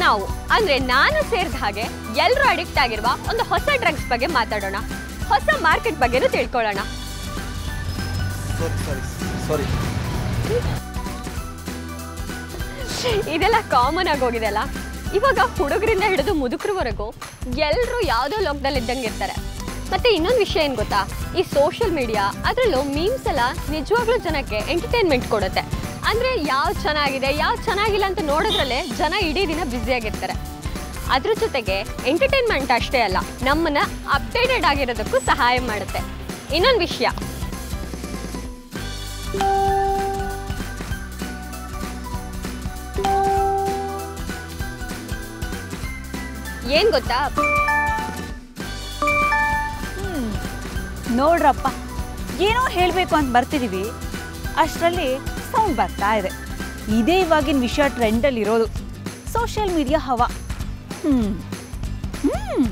ನಾವು ಅಂದ್ರೆ ನಾನು ಸೇರಿದ ಹಾಗೆ ಎಲ್ಲರೂ ಅಡಿಕ್ಟ್ ಆಗಿರುವ ಒಂದು ಹೊಸ ಡ್ರಗ್ಸ್ ಬಗ್ಗೆ ಮಾತಾಡೋಣ ಹೊಸ ಮಾರ್ಕೆಟ್ ಬಗ್ಗೆನೂ ತಿಳ್ಕೊಳ್ಳೋಣ ಸಾರಿ ಸಾರಿ ಸಾರಿ ಇದೆಲ್ಲ ಕಾಮನ್ ಆಗಿ ಹೋಗಿದೆ ಅಲ್ಲ ಇವಾಗ ಹುಡುಗರಿಂದ ಹಿಡಿದು ಮುದುಕರವರೆಗೂ ಎಲ್ಲರೂ ಯಾವುದೋ ಲೋಕದಲ್ಲಿ ಇದ್ದಂಗೆ ಇರ್ತಾರೆ ಮತ್ತೆ ಇನ್ನೊಂದು ವಿಷಯ ಏನು ಗೊತ್ತಾ ಈ ಸೋಷಿಯಲ್ ಮೀಡಿಯಾ ಅದರಲ್ಲೂ ಮೀಮ್ಸ್ ಎಲ್ಲ ನಿಜವಾಗ್ಲೂ ಜನಕ್ಕೆ ಎಂಟರ್ಟೈನ್ಮೆಂಟ್ ಕೊಡುತ್ತೆ ಅಂದರೆ ಯಾವ್ದು ಚೆನ್ನಾಗಿದೆ ಯಾವ್ದು ಚೆನ್ನಾಗಿಲ್ಲ ಅಂತ ನೋಡೋದ್ರಲ್ಲೇ ಜನ ಇಡೀ ದಿನ ಬ್ಯುಸಿಯಾಗಿರ್ತಾರೆ ಅದ್ರ ಜೊತೆಗೆ ಎಂಟರ್ಟೈನ್ಮೆಂಟ್ ಅಷ್ಟೇ ಅಲ್ಲ ನಮ್ಮನ್ನ ಅಪ್ಡೇಟೆಡ್ ಆಗಿರೋದಕ್ಕೂ ಸಹಾಯ ಮಾಡುತ್ತೆ ಇನ್ನೊಂದು ವಿಷಯ ಏನ್ ಗೊತ್ತಾ ನೋಡ್ರಪ್ಪ ಏನೋ ಹೇಳಬೇಕು ಅಂತ ಬರ್ತಿದೀವಿ ಅಷ್ಟರಲ್ಲಿ ಸೌಂಡ್ ಬರ್ತಾ ಇದೆ ಇದೇ ಇವಾಗಿನ ವಿಷಯ ಟ್ರೆಂಡಲ್ಲಿ ಇರೋದು ಸೋಷಿಯಲ್ ಮೀಡಿಯಾ ಹವಾ ಹ್ಮ್ ಹ್ಮ್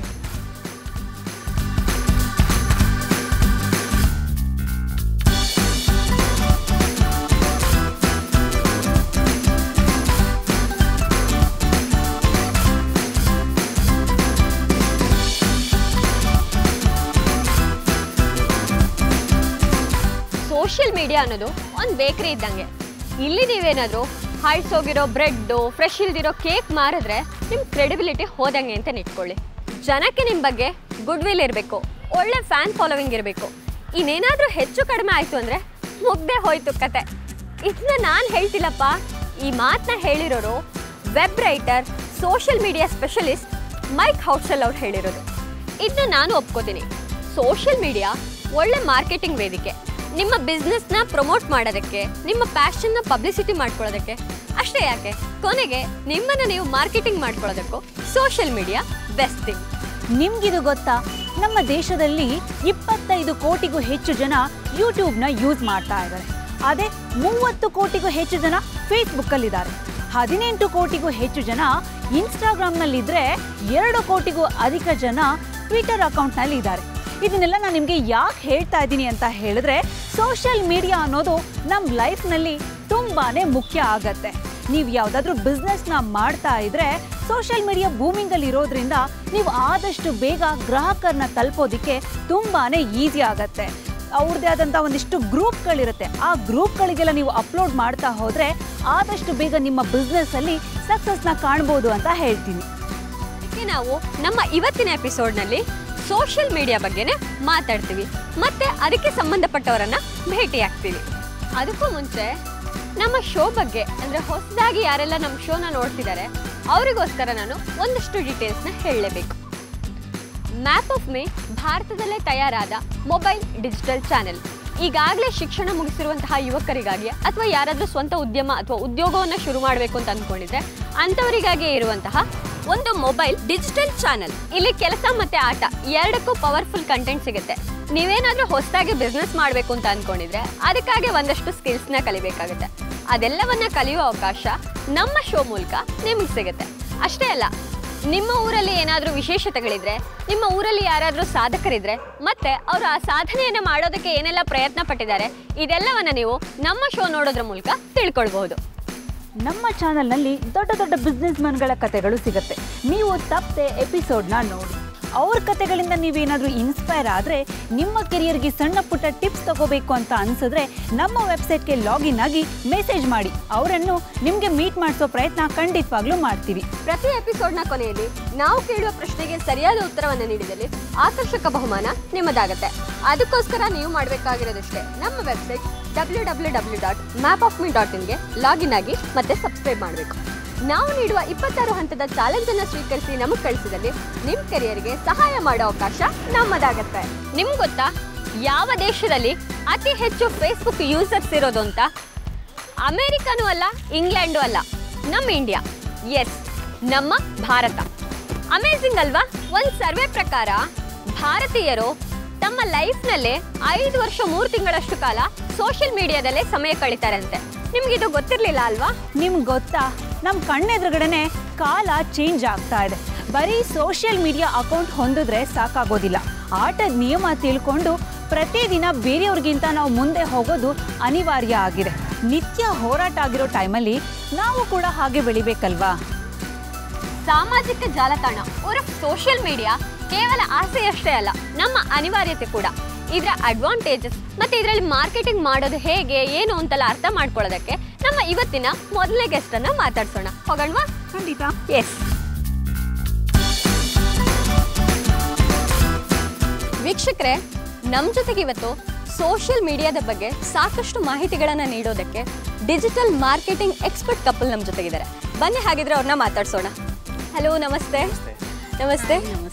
ಸೋಷಿಯಲ್ ಮೀಡಿಯಾ ಅನ್ನೋದು ಒಂದು ಬೇಕರಿ ಇದ್ದಂಗೆ ಇಲ್ಲಿ ನೀವೇನಾದರೂ ಹೋಗಿರೋ ಬ್ರೆಡ್ಡು ಫ್ರೆಶ್ ಇಲ್ದಿರೋ ಕೇಕ್ ಮಾರಿದ್ರೆ ನಿಮ್ಮ ಕ್ರೆಡಿಬಿಲಿಟಿ ಹೋದಂಗೆ ಅಂತ ನಿಟ್ಕೊಳ್ಳಿ ಜನಕ್ಕೆ ನಿಮ್ಮ ಬಗ್ಗೆ ಗುಡ್ ವಿಲ್ ಇರಬೇಕು ಒಳ್ಳೆ ಫ್ಯಾನ್ ಫಾಲೋವಿಂಗ್ ಇರಬೇಕು ಇನ್ನೇನಾದರೂ ಹೆಚ್ಚು ಕಡಿಮೆ ಆಯಿತು ಅಂದರೆ ಮುಗ್ದೆ ಹೋಯ್ತು ಕತೆ ಇದನ್ನ ನಾನು ಹೇಳ್ತಿಲ್ಲಪ್ಪ ಈ ಮಾತನ್ನ ಹೇಳಿರೋರು web writer social media specialist Mike Housel ಅವ್ರು ಹೇಳಿರೋದು ಇದನ್ನ ನಾನು ಒಪ್ಕೋತೀನಿ ಸೋಷಿಯಲ್ ಮೀಡಿಯಾ ಒಳ್ಳೆ ಮಾರ್ಕೆಟಿಂಗ್ ವೇದಿಕೆ ನಿಮ್ಮ ಬಿಸ್ನೆಸ್ನ ಪ್ರಮೋಟ್ ಮಾಡೋದಕ್ಕೆ ನಿಮ್ಮ ಪ್ಯಾಷನ್ನ ಪಬ್ಲಿಸಿಟಿ ಮಾಡ್ಕೊಳ್ಳೋದಕ್ಕೆ ಅಷ್ಟೇ ಯಾಕೆ ಕೊನೆಗೆ ನಿಮ್ಮನ್ನು ನೀವು ಮಾರ್ಕೆಟಿಂಗ್ ಮಾಡ್ಕೊಳ್ಳೋದಕ್ಕೂ ಸೋಷಿಯಲ್ ಮೀಡಿಯಾ ಬೆಸ್ಟ್ ಥಿಂಗ್ ನಿಮ್ಗಿದು ಗೊತ್ತಾ ನಮ್ಮ ದೇಶದಲ್ಲಿ ಇಪ್ಪತ್ತೈದು ಕೋಟಿಗೂ ಹೆಚ್ಚು ಜನ ಯೂಟ್ಯೂಬ್ನ ಯೂಸ್ ಮಾಡ್ತಾ ಇದ್ದಾರೆ ಅದೇ ಮೂವತ್ತು ಕೋಟಿಗೂ ಹೆಚ್ಚು ಜನ ಫೇಸ್ಬುಕ್ಕಲ್ಲಿದ್ದಾರೆ ಹದಿನೆಂಟು ಕೋಟಿಗೂ ಹೆಚ್ಚು ಜನ ಇನ್ಸ್ಟಾಗ್ರಾಮ್ನಲ್ಲಿದ್ದರೆ ಎರಡು ಕೋಟಿಗೂ ಅಧಿಕ ಜನ ಟ್ವಿಟರ್ ಅಕೌಂಟ್ನಲ್ಲಿ ಇದ್ದಾರೆ ಇದನ್ನೆಲ್ಲ ನಾನು ನಿಮಗೆ ಯಾಕೆ ಹೇಳ್ತಾ ಇದ್ದೀನಿ ಅಂತ ಹೇಳಿದ್ರೆ ಸೋಷಿಯಲ್ ಮೀಡಿಯಾ ಅನ್ನೋದು ನಮ್ಮ ಲೈಫ್ನಲ್ಲಿ ತುಂಬಾನೇ ಮುಖ್ಯ ಆಗತ್ತೆ ನೀವು ಯಾವುದಾದ್ರೂ ಬಿಸ್ನೆಸ್ನ ಮಾಡ್ತಾ ಇದ್ರೆ ಸೋಷಿಯಲ್ ಮೀಡಿಯಾ ಬೂಮಿಂಗಲ್ಲಿ ಇರೋದ್ರಿಂದ ನೀವು ಆದಷ್ಟು ಬೇಗ ಗ್ರಾಹಕರನ್ನ ತಲುಪೋದಕ್ಕೆ ತುಂಬಾನೇ ಈಸಿ ಆಗತ್ತೆ ಅವ್ರದ್ದೇ ಆದಂಥ ಒಂದಿಷ್ಟು ಗ್ರೂಪ್ಗಳಿರುತ್ತೆ ಆ ಗ್ರೂಪ್ಗಳಿಗೆಲ್ಲ ನೀವು ಅಪ್ಲೋಡ್ ಮಾಡ್ತಾ ಹೋದರೆ ಆದಷ್ಟು ಬೇಗ ನಿಮ್ಮ ಬಿಸ್ನೆಸ್ಸಲ್ಲಿ ಸಕ್ಸಸ್ನ ಕಾಣ್ಬೋದು ಅಂತ ಹೇಳ್ತೀನಿ ಅದಕ್ಕೆ ನಾವು ನಮ್ಮ ಇವತ್ತಿನ ಎಪಿಸೋಡ್ನಲ್ಲಿ ಸೋಷಿಯಲ್ ಮೀಡಿಯಾ ಬಗ್ಗೆನೇ ಮಾತಾಡ್ತೀವಿ ಮತ್ತೆ ಅದಕ್ಕೆ ಸಂಬಂಧಪಟ್ಟವರನ್ನ ಭೇಟಿ ಆಗ್ತೀವಿ ಅದಕ್ಕೂ ಮುಂಚೆ ನಮ್ಮ ಶೋ ಬಗ್ಗೆ ಅಂದ್ರೆ ಹೊಸದಾಗಿ ಯಾರೆಲ್ಲ ನಮ್ಮ ಶೋನ ನೋಡ್ತಿದ್ದಾರೆ ಅವರಿಗೋಸ್ಕರ ನಾನು ಒಂದಷ್ಟು ಡೀಟೇಲ್ಸ್ನ ಹೇಳಲೇಬೇಕು ಮ್ಯಾಪ್ ಆಫ್ ಮೇ ಭಾರತದಲ್ಲೇ ತಯಾರಾದ ಮೊಬೈಲ್ ಡಿಜಿಟಲ್ ಚಾನೆಲ್ ಈಗಾಗಲೇ ಶಿಕ್ಷಣ ಮುಗಿಸಿರುವಂತಹ ಯುವಕರಿಗಾಗಿ ಅಥವಾ ಯಾರಾದರೂ ಸ್ವಂತ ಉದ್ಯಮ ಅಥವಾ ಉದ್ಯೋಗವನ್ನು ಶುರು ಮಾಡಬೇಕು ಅಂತ ಅಂದ್ಕೊಂಡಿದ್ರೆ ಅಂಥವರಿಗಾಗಿ ಇರುವಂತಹ ಒಂದು ಮೊಬೈಲ್ ಡಿಜಿಟಲ್ ಚಾನೆಲ್ ಇಲ್ಲಿ ಕೆಲಸ ಮತ್ತೆ ಆಟ ಎರಡಕ್ಕೂ ಪವರ್ಫುಲ್ ಕಂಟೆಂಟ್ ಸಿಗುತ್ತೆ ನೀವೇನಾದ್ರೂ ಹೊಸದಾಗಿ ಬಿಸ್ನೆಸ್ ಮಾಡಬೇಕು ಅಂತ ಅಂದ್ಕೊಂಡಿದ್ರೆ ಅದಕ್ಕಾಗಿ ಒಂದಷ್ಟು ಸ್ಕಿಲ್ಸ್ನ ಕಲಿಬೇಕಾಗುತ್ತೆ ಅದೆಲ್ಲವನ್ನ ಕಲಿಯುವ ಅವಕಾಶ ನಮ್ಮ ಶೋ ಮೂಲಕ ನಿಮಗೆ ಸಿಗುತ್ತೆ ಅಷ್ಟೇ ಅಲ್ಲ ನಿಮ್ಮ ಊರಲ್ಲಿ ಏನಾದರೂ ವಿಶೇಷತೆಗಳಿದ್ರೆ ನಿಮ್ಮ ಊರಲ್ಲಿ ಯಾರಾದರೂ ಸಾಧಕರಿದ್ರೆ ಮತ್ತೆ ಅವರು ಆ ಸಾಧನೆಯನ್ನು ಮಾಡೋದಕ್ಕೆ ಏನೆಲ್ಲ ಪ್ರಯತ್ನ ಪಟ್ಟಿದ್ದಾರೆ ಇದೆಲ್ಲವನ್ನ ನೀವು ನಮ್ಮ ಶೋ ನೋಡೋದ್ರ ಮೂಲಕ ತಿಳ್ಕೊಳ್ಬಹುದು ನಮ್ಮ ಚಾನಲ್ನಲ್ಲಿ ದೊಡ್ಡ ದೊಡ್ಡ ಬಿಸ್ನೆಸ್ ಮನ್ಗಳ ಕತೆಗಳು ಸಿಗುತ್ತೆ ನೀವು ತಪ್ಪದೆ ಎಪಿಸೋಡ್ನ ನೋಡಿ ಅವ್ರ ಕತೆಗಳಿಂದ ನೀವೇನಾದರೂ ಇನ್ಸ್ಪೈರ್ ಆದರೆ ನಿಮ್ಮ ಕೆರಿಯರ್ಗೆ ಸಣ್ಣ ಪುಟ್ಟ ಟಿಪ್ಸ್ ತಗೋಬೇಕು ಅಂತ ಅನ್ಸಿದ್ರೆ ನಮ್ಮ ವೆಬ್ಸೈಟ್ಗೆ ಲಾಗಿನ್ ಆಗಿ ಮೆಸೇಜ್ ಮಾಡಿ ಅವರನ್ನು ನಿಮಗೆ ಮೀಟ್ ಮಾಡಿಸೋ ಪ್ರಯತ್ನ ಖಂಡಿತವಾಗ್ಲೂ ಮಾಡ್ತೀವಿ ಪ್ರತಿ ಎಪಿಸೋಡ್ನ ಕೊನೆಯಲ್ಲಿ ನಾವು ಕೇಳುವ ಪ್ರಶ್ನೆಗೆ ಸರಿಯಾದ ಉತ್ತರವನ್ನು ನೀಡಿದಲ್ಲಿ ಆಕರ್ಷಕ ಬಹುಮಾನ ನಿಮ್ಮದಾಗತ್ತೆ ಅದಕ್ಕೋಸ್ಕರ ನೀವು ಮಾಡಬೇಕಾಗಿರೋದಷ್ಟೇ ನಮ್ಮ website W W W dot map of me dot ಇನ್ಗೆ ಲಾಗಿನ್ ಆಗಿ ಮತ್ತೆ ಸಬ್ಸ್ಕ್ರೈಬ್ ಮಾಡಬೇಕು ನಾವು ನೀಡುವ ಇಪ್ಪತ್ತಾರು ಹಂತದ ಚಾಲೆಂಜ್ ಅನ್ನು ಸ್ವೀಕರಿಸಿ ನಮಗೆ ಕಳಿಸಿದಲ್ಲಿ ನಿಮ್ಮ ಕೆರಿಯರ್ಗೆ ಸಹಾಯ ಮಾಡೋ ಅವಕಾಶ ನಮ್ಮದಾಗತ್ತೆ ನಿಮ್ಗೆ ಗೊತ್ತಾ ಯಾವ ದೇಶದಲ್ಲಿ ಅತಿ ಹೆಚ್ಚು ಫೇಸ್ಬುಕ್ ಯೂಸರ್ಸ್ ಇರೋದು ಅಂತ ಅಮೆರಿಕನೂ ಅಲ್ಲ ಇಂಗ್ಲೆಂಡು ಅಲ್ಲ ನಮ್ಮ ಇಂಡಿಯಾ ಎಸ್ ನಮ್ಮ ಭಾರತ ಅಮೇಝಿಂಗ್ ಅಲ್ವಾ ಒಂದು ಸರ್ವೆ ಪ್ರಕಾರ ಭಾರತೀಯರು ತಮ್ಮ ಲೈಫ್ನಲ್ಲೇ ಐದು ವರ್ಷ ಮೂರು ತಿಂಗಳಷ್ಟು ಕಾಲ ಸೋಷಿಯಲ್ ಮೀಡಿಯಾದಲ್ಲೇ ಸಮಯ ಕಳೀತಾರಂತೆ ನಿಮ್ಗೆ ಇದು ಗೊತ್ತಿರಲಿಲ್ಲ ಅಲ್ವಾ ನಿಮ್ಗೆ ಗೊತ್ತಾ ನಮ್ಮ ಕಣ್ಣೆದುರುಗಡೆನೆ ಕಾಲ ಚೇಂಜ್ ಆಗ್ತಾ ಇದೆ ಬರೀ ಸೋಷಿಯಲ್ ಮೀಡಿಯಾ ಅಕೌಂಟ್ ಹೊಂದಿದ್ರೆ ಸಾಕಾಗೋದಿಲ್ಲ ಆಟದ ನಿಯಮ ತಿಳ್ಕೊಂಡು ಪ್ರತಿದಿನ ಬೇರೆಯವ್ರಿಗಿಂತ ನಾವು ಮುಂದೆ ಹೋಗೋದು ಅನಿವಾರ್ಯ ಆಗಿದೆ ನಿತ್ಯ ಹೋರಾಟ ಆಗಿರೋ ಟೈಮಲ್ಲಿ ನಾವು ಕೂಡ ಹಾಗೆ ಬೆಳಿಬೇಕಲ್ವಾ ಸಾಮಾಜಿಕ ಜಾಲತಾಣ ಉರ್ಫ್ ಸೋಷಿಯಲ್ ಮೀಡಿಯಾ ಕೇವಲ ಆಸೆಯಷ್ಟೇ ಅಲ್ಲ ನಮ್ಮ ಅನಿವಾರ್ಯತೆ ಕೂಡ ಇದರ ಅಡ್ವಾಂಟೇಜಸ್ ಮತ್ತೆ ಇದರಲ್ಲಿ ಮಾರ್ಕೆಟಿಂಗ್ ಮಾಡೋದು ಹೇಗೆ ಏನು ಅಂತೆಲ್ಲ ಅರ್ಥ ಮಾಡ್ಕೊಳ್ಳೋದಕ್ಕೆ ನಮ್ಮ ಇವತ್ತಿನ ಮೊದಲನೇ ಗೆಸ್ಟ್ ಅನ್ನ ಮಾತಾಡ್ಸೋಣ ಹೋಗಣ್ವಾ ಖಂಡಿತ ಎಸ್ ವೀಕ್ಷಕರೇ ನಮ್ಮ ಜೊತೆಗೆ ಇವತ್ತು ಸೋಷಿಯಲ್ ಮೀಡಿಯಾದ ಬಗ್ಗೆ ಸಾಕಷ್ಟು ಮಾಹಿತಿಗಳನ್ನು ನೀಡೋದಕ್ಕೆ ಡಿಜಿಟಲ್ ಮಾರ್ಕೆಟಿಂಗ್ ಎಕ್ಸ್ಪರ್ಟ್ ಕಪಲ್ ನಮ್ಮ ಜೊತೆಗಿದ್ದಾರೆ ಬನ್ನಿ ಹಾಗಿದ್ರೆ ಅವ್ರನ್ನ ಮಾತಾಡ್ಸೋಣ ಹಲೋ ನಮಸ್ತೆ ನಮಸ್ತೆ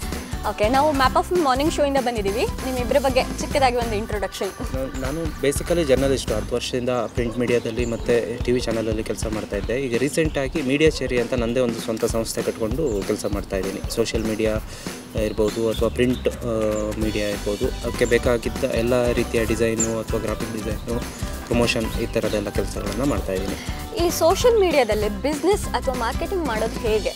ಓಕೆ ನಾವು ಮ್ಯಾಪ್ ಆಫ್ ಮಾರ್ನಿಂಗ್ ಶೋ ಇಂದ ಬಂದಿದ್ದೀವಿ ನಿಮ್ಮಿಬ್ಬರ ಬಗ್ಗೆ ಚಿಕ್ಕದಾಗಿ ಒಂದು ಇಂಟ್ರೊಡಕ್ಷನ್ ನಾನು- ನಾನು ಬೇಸಿಕಲಿ ಜರ್ನಲಿಸ್ಟು ಹತ್ತು ವರ್ಷದಿಂದ ಪ್ರಿಂಟ್ ಮೀಡಿಯಾದಲ್ಲಿ ಮತ್ತು ಟಿ ವಿ ಚಾನಲಲ್ಲಿ ಕೆಲಸ ಮಾಡ್ತಾ ಇದ್ದೆ ಈಗ ರೀಸೆಂಟಾಗಿ ಮೀಡಿಯಾ ಚೇರಿ ಅಂತ ನನ್ನದೇ ಒಂದು ಸ್ವಂತ ಸಂಸ್ಥೆ ಕಟ್ಕೊಂಡು ಕೆಲಸ ಮಾಡ್ತಾ ಇದ್ದೀನಿ ಸೋಷಿಯಲ್ ಮೀಡಿಯಾ ಇರ್ಬೋದು ಅಥವಾ ಪ್ರಿಂಟ್ ಮೀಡಿಯಾ ಇರ್ಬೋದು ಅದಕ್ಕೆ ಬೇಕಾಗಿದ್ದ ಎಲ್ಲ ರೀತಿಯ ಡಿಸೈನು ಅಥವಾ ಗ್ರಾಫಿಕ್ ಡಿಸೈನು ಪ್ರಮೋಷನ್ ಈ ಥರದ್ದೆಲ್ಲ ಕೆಲಸಗಳನ್ನು ಮಾಡ್ತಾ ಇದ್ದೀನಿ ಈ ಸೋಷಿಯಲ್ ಮೀಡಿಯಾದಲ್ಲಿ ಬಿಸ್ನೆಸ್ ಅಥವಾ ಮಾರ್ಕೆಟಿಂಗ್ ಮಾಡೋದು ಹೇಗೆ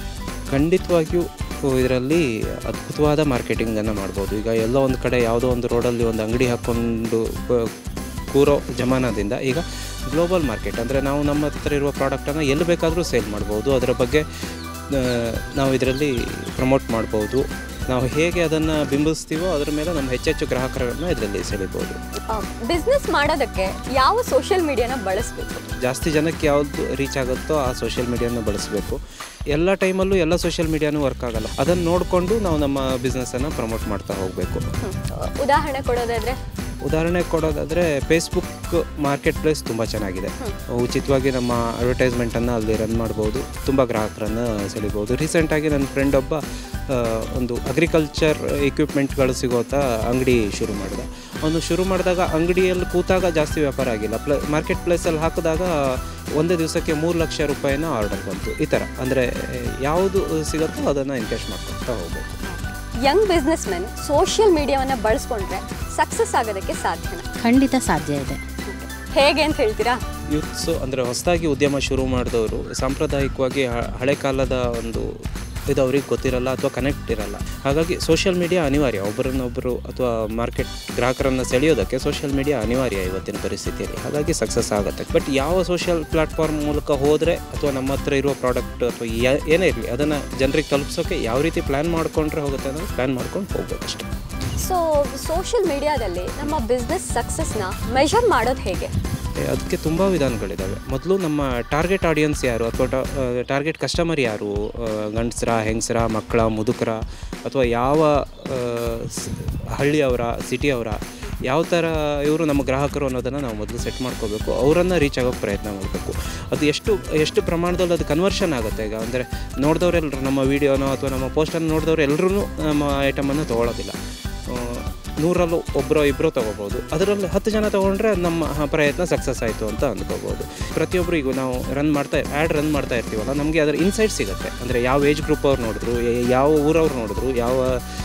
ಖಂಡಿತವಾಗಿಯೂ ಇದರಲ್ಲಿ ಅದ್ಭುತವಾದ ಮಾರ್ಕೆಟಿಂಗನ್ನು ಮಾಡ್ಬೋದು ಈಗ ಎಲ್ಲೋ ಒಂದು ಕಡೆ ಯಾವುದೋ ಒಂದು ರೋಡಲ್ಲಿ ಒಂದು ಅಂಗಡಿ ಹಾಕ್ಕೊಂಡು ಕ- ಕೂರೋ ಜಮಾನದಿಂದ ಈಗ ಗ್ಲೋಬಲ್ ಮಾರ್ಕೆಟ್ ಅಂದರೆ ನಾವು ನಮ್ಮ ಹತ್ರ ಇರುವ ಪ್ರಾಡಕ್ಟನ್ನು ಎಲ್ಲಿ ಬೇಕಾದರೂ ಸೇಲ್ ಮಾಡ್ಬೋದು ಅದರ ಬಗ್ಗೆ ಆ, ನಾವು ಇದರಲ್ಲಿ ಪ್ರಮೋಟ್ ಮಾಡ್ಬೋದು ನಾವು ಹೇಗೆ ಅದನ್ನು ಬಿಂಬಿಸ್ತೀವೋ ಅದರ ಮೇಲೆ ನಮ್ಮ ಹೆಚ್ಚೆಚ್ಚು ಗ್ರಾಹಕರನ್ನು ಇದರಲ್ಲಿ ಸೆಳಿಬೋದು ಬಿಸ್ನೆಸ್ ಮಾಡೋದಕ್ಕೆ ಯಾವ ಸೋಷಿಯಲ್ ಮೀಡಿಯಾನ ಬಳಸಬೇಕು ಜಾಸ್ತಿ ಜನಕ್ಕೆ ಯಾವುದು ರೀಚ್ ಆಗುತ್ತೋ ಆ ಸೋಷಿಯಲ್ ಮೀಡಿಯಾನ ಬಳಸಬೇಕು ಎಲ್ಲ ಟೈಮಲ್ಲೂ ಎಲ್ಲ ಸೋಷಿಯಲ್ ಮೀಡಿಯಾನೂ ವರ್ಕ್ ಆಗಲ್ಲ ಅದನ್ನು ನೋಡಿಕೊಂಡು ನಾವು ನಮ್ಮ ಬಿಸ್ನೆಸ್ಸನ್ನು ಪ್ರಮೋಟ್ ಮಾಡ್ತಾ ಹೋಗಬೇಕು ಉದಾಹರಣೆ ಕೊಡೋದಾದ್ರೆ ಉದಾಹರಣೆ ಕೊಡೋದಾದರೆ ಫೇಸ್ಬುಕ್ ಮಾರ್ಕೆಟ್ ಪ್ಲೇಸ್ ತುಂಬ ಚೆನ್ನಾಗಿದೆ ಉಚಿತವಾಗಿ ನಮ್ಮ ಅಡ್ವರ್ಟೈಸ್ಮೆಂಟನ್ನು ಅಲ್ಲಿ ರನ್ ಮಾಡ್ಬೋದು ತುಂಬ ಗ್ರಾಹಕರನ್ನು ಸೆಳಿಬೋದು ರೀಸೆಂಟಾಗಿ ನನ್ನ ಫ್ರೆಂಡ್ ಒಬ್ಬ ಆ, ಒಂದು ಅಗ್ರಿಕಲ್ಚರ್ ಎಕ್ವಿಪ್ಮೆಂಟ್ಗಳು ಸಿಗೋತ ಅಂಗಡಿ ಶುರು ಮಾಡಿದ ಅವನು ಶುರು ಮಾಡಿದಾಗ ಅಂಗಡಿಯಲ್ಲಿ ಕೂತಾಗ ಜಾಸ್ತಿ ವ್ಯಾಪಾರ ಆಗಿಲ್ಲ ಪ್ಲ ಮಾರ್ಕೆಟ್ ಪ್ಲೇಸಲ್ಲಿ ಹಾಕಿದಾಗ ಒಂದೇ ದಿವಸಕ್ಕೆ ಮೂರು ಲಕ್ಷ ರೂಪಾಯಿನ ಆರ್ಡರ್ ಬಂತು ಈ ಥರ ಅಂದರೆ ಯಾವುದು ಸಿಗುತ್ತೋ ಅದನ್ನು ಎನ್ಕೇಶ್ ಮಾಡ್ಕೊತಾ ಹೋಗಬೇಕು ಯಂಗ್ ಬಿಸ್ನೆಸ್ ಮೆನ್ ಸೋಷಿಯಲ್ ಮೀಡಿಯಾವನ್ನ ಬಳಸ್ಕೊಂಡ್ರೆ ಸಕ್ಸಸ್ ಆಗೋದಕ್ಕೆ ಸಾಧ್ಯನಾ ಖಂಡಿತ ಸಾಧ್ಯ ಇದೆ ಹೇಗೆ ಅಂತ ಹೇಳ್ತೀರಾ ಯೂತ್ಸು ಅಂದರೆ ಹೊಸದಾಗಿ ಉದ್ಯಮ ಶುರು ಮಾಡಿದವರು ಸಾಂಪ್ರದಾಯಿಕವಾಗಿ ಹ- ಹಳೆ ಕಾಲದ ಒಂದು ಇದು ಅವ್ರಿಗೆ ಗೊತ್ತಿರಲ್ಲ ಅಥವಾ ಕನೆಕ್ಟ್ ಇರಲ್ಲ ಹಾಗಾಗಿ ಸೋಷಿಯಲ್ ಮೀಡಿಯಾ ಅನಿವಾರ್ಯ ಒಬ್ಬರನ್ನೊಬ್ಬರು ಅಥವಾ ಮಾರ್ಕೆಟ್ ಗ್ರಾಹಕರನ್ನು ಸೆಳೆಯೋದಕ್ಕೆ ಸೋಷಿಯಲ್ ಮೀಡಿಯಾ ಅನಿವಾರ್ಯ ಇವತ್ತಿನ ಪರಿಸ್ಥಿತಿಯಲ್ಲಿ ಹಾಗಾಗಿ ಸಕ್ಸಸ್ ಆಗುತ್ತೆ ಬಟ್ ಯಾವ ಸೋಷಿಯಲ್ ಪ್ಲಾಟ್ಫಾರ್ಮ್ ಮೂಲಕ ಹೋದರೆ ಅಥವಾ ನಮ್ಮ ಹತ್ರ ಇರುವ ಪ್ರಾಡಕ್ಟ್ ಅಥವಾ ಯಾ- ಏನೇ ಇರಲಿ ಅದನ್ನು ಜನರಿಗೆ ತಲುಪಿಸೋಕೆ ಯಾವ ರೀತಿ ಪ್ಲ್ಯಾನ್ ಮಾಡ್ಕೊಂಡ್ರೆ ಹೋಗುತ್ತೆ ಅನ್ನೋದು ಪ್ಲ್ಯಾನ್ ಮಾಡ್ಕೊಂಡು ಹೋಗ್ಬೇಕಷ್ಟೆ ಸೊ ಸೋಷಿಯಲ್ ಮೀಡಿಯಾದಲ್ಲಿ ನಮ್ಮ ಬಿಸ್ನೆಸ್ ಸಕ್ಸಸ್ನ ಮೆಷರ್ ಮಾಡೋದು ಹೇಗೆ ಏ, ಅದಕ್ಕೆ ತುಂಬ ವಿಧಾನಗಳಿದ್ದಾವೆ ಮೊದಲು ನಮ್ಮ ಟಾರ್ಗೆಟ್ ಆಡಿಯನ್ಸ್ ಯಾರು ಅಥವಾ ಟಾರ್ಗೆಟ್ ಕಸ್ಟಮರ್ ಯಾರು ಗಂಡಸರ ಹೆಂಗಸರ ಮಕ್ಕಳ ಮುದುಕರ ಅಥವಾ ಯಾವ ಆ, ಸ್- ಹಳ್ಳಿಯವರ ಸಿಟಿಯವರ ಯಾವ ಥರ ಇವರು ನಮ್ಮ ಗ್ರಾಹಕರು ಅನ್ನೋದನ್ನು ನಾವು ಮೊದಲು ಸೆಟ್ ಮಾಡ್ಕೋಬೇಕು ಅವರನ್ನು ರೀಚ್ ಆಗೋಕ್ಕೆ ಪ್ರಯತ್ನ ಮಾಡಬೇಕು ಅದು ಎಷ್ಟು ಎಷ್ಟು ಪ್ರಮಾಣದಲ್ಲಿ ಅದು ಕನ್ವರ್ಷನ್ ಆಗುತ್ತೆ ಈಗ ಅಂದರೆ ನೋಡಿದವರೆಲ್ಲರೂ ನಮ್ಮ ವೀಡಿಯೋನೋ ಅಥವಾ ನಮ್ಮ ಪೋಸ್ಟನ್ನು ನೋಡಿದವ್ರು ಎಲ್ಲರೂ ನಮ್ಮ ಐಟಮನ್ನು ತೊಗೊಳೋದಿಲ್ಲ ಆ, ನೂರಲ್ಲೂ ಒಬ್ಬರೋ ಇಬ್ಬರು ತೊಗೋಬೋದು ಅದರಲ್ಲಿ ಹತ್ತು ಜನ ತೊಗೊಂಡ್ರೆ ನಮ್ಮ ಹ, ಪ್ರಯತ್ನ ಸಕ್ಸಸ್ ಆಯಿತು ಅಂತ ಅಂದ್ಕೋಬೋದು ಪ್ರತಿಯೊಬ್ಬರು ಈಗ ನಾವು ರನ್ ಮಾಡ್ತಾ ಆ್ಯಡ್ ರನ್ ಮಾಡ್ತಾ ಇರ್ತೀವಲ್ಲ ನಮಗೆ ಅದರ ಇನ್ಸೈಟ್ ಸಿಗುತ್ತೆ ಅಂದರೆ ಯಾವ ಏಜ್ ಗ್ರೂಪ್ ಅವ್ರು ನೋಡಿದ್ರು ಯ- ಯಾವ ಊರವ್ರು ನೋಡಿದ್ರು ಯಾವ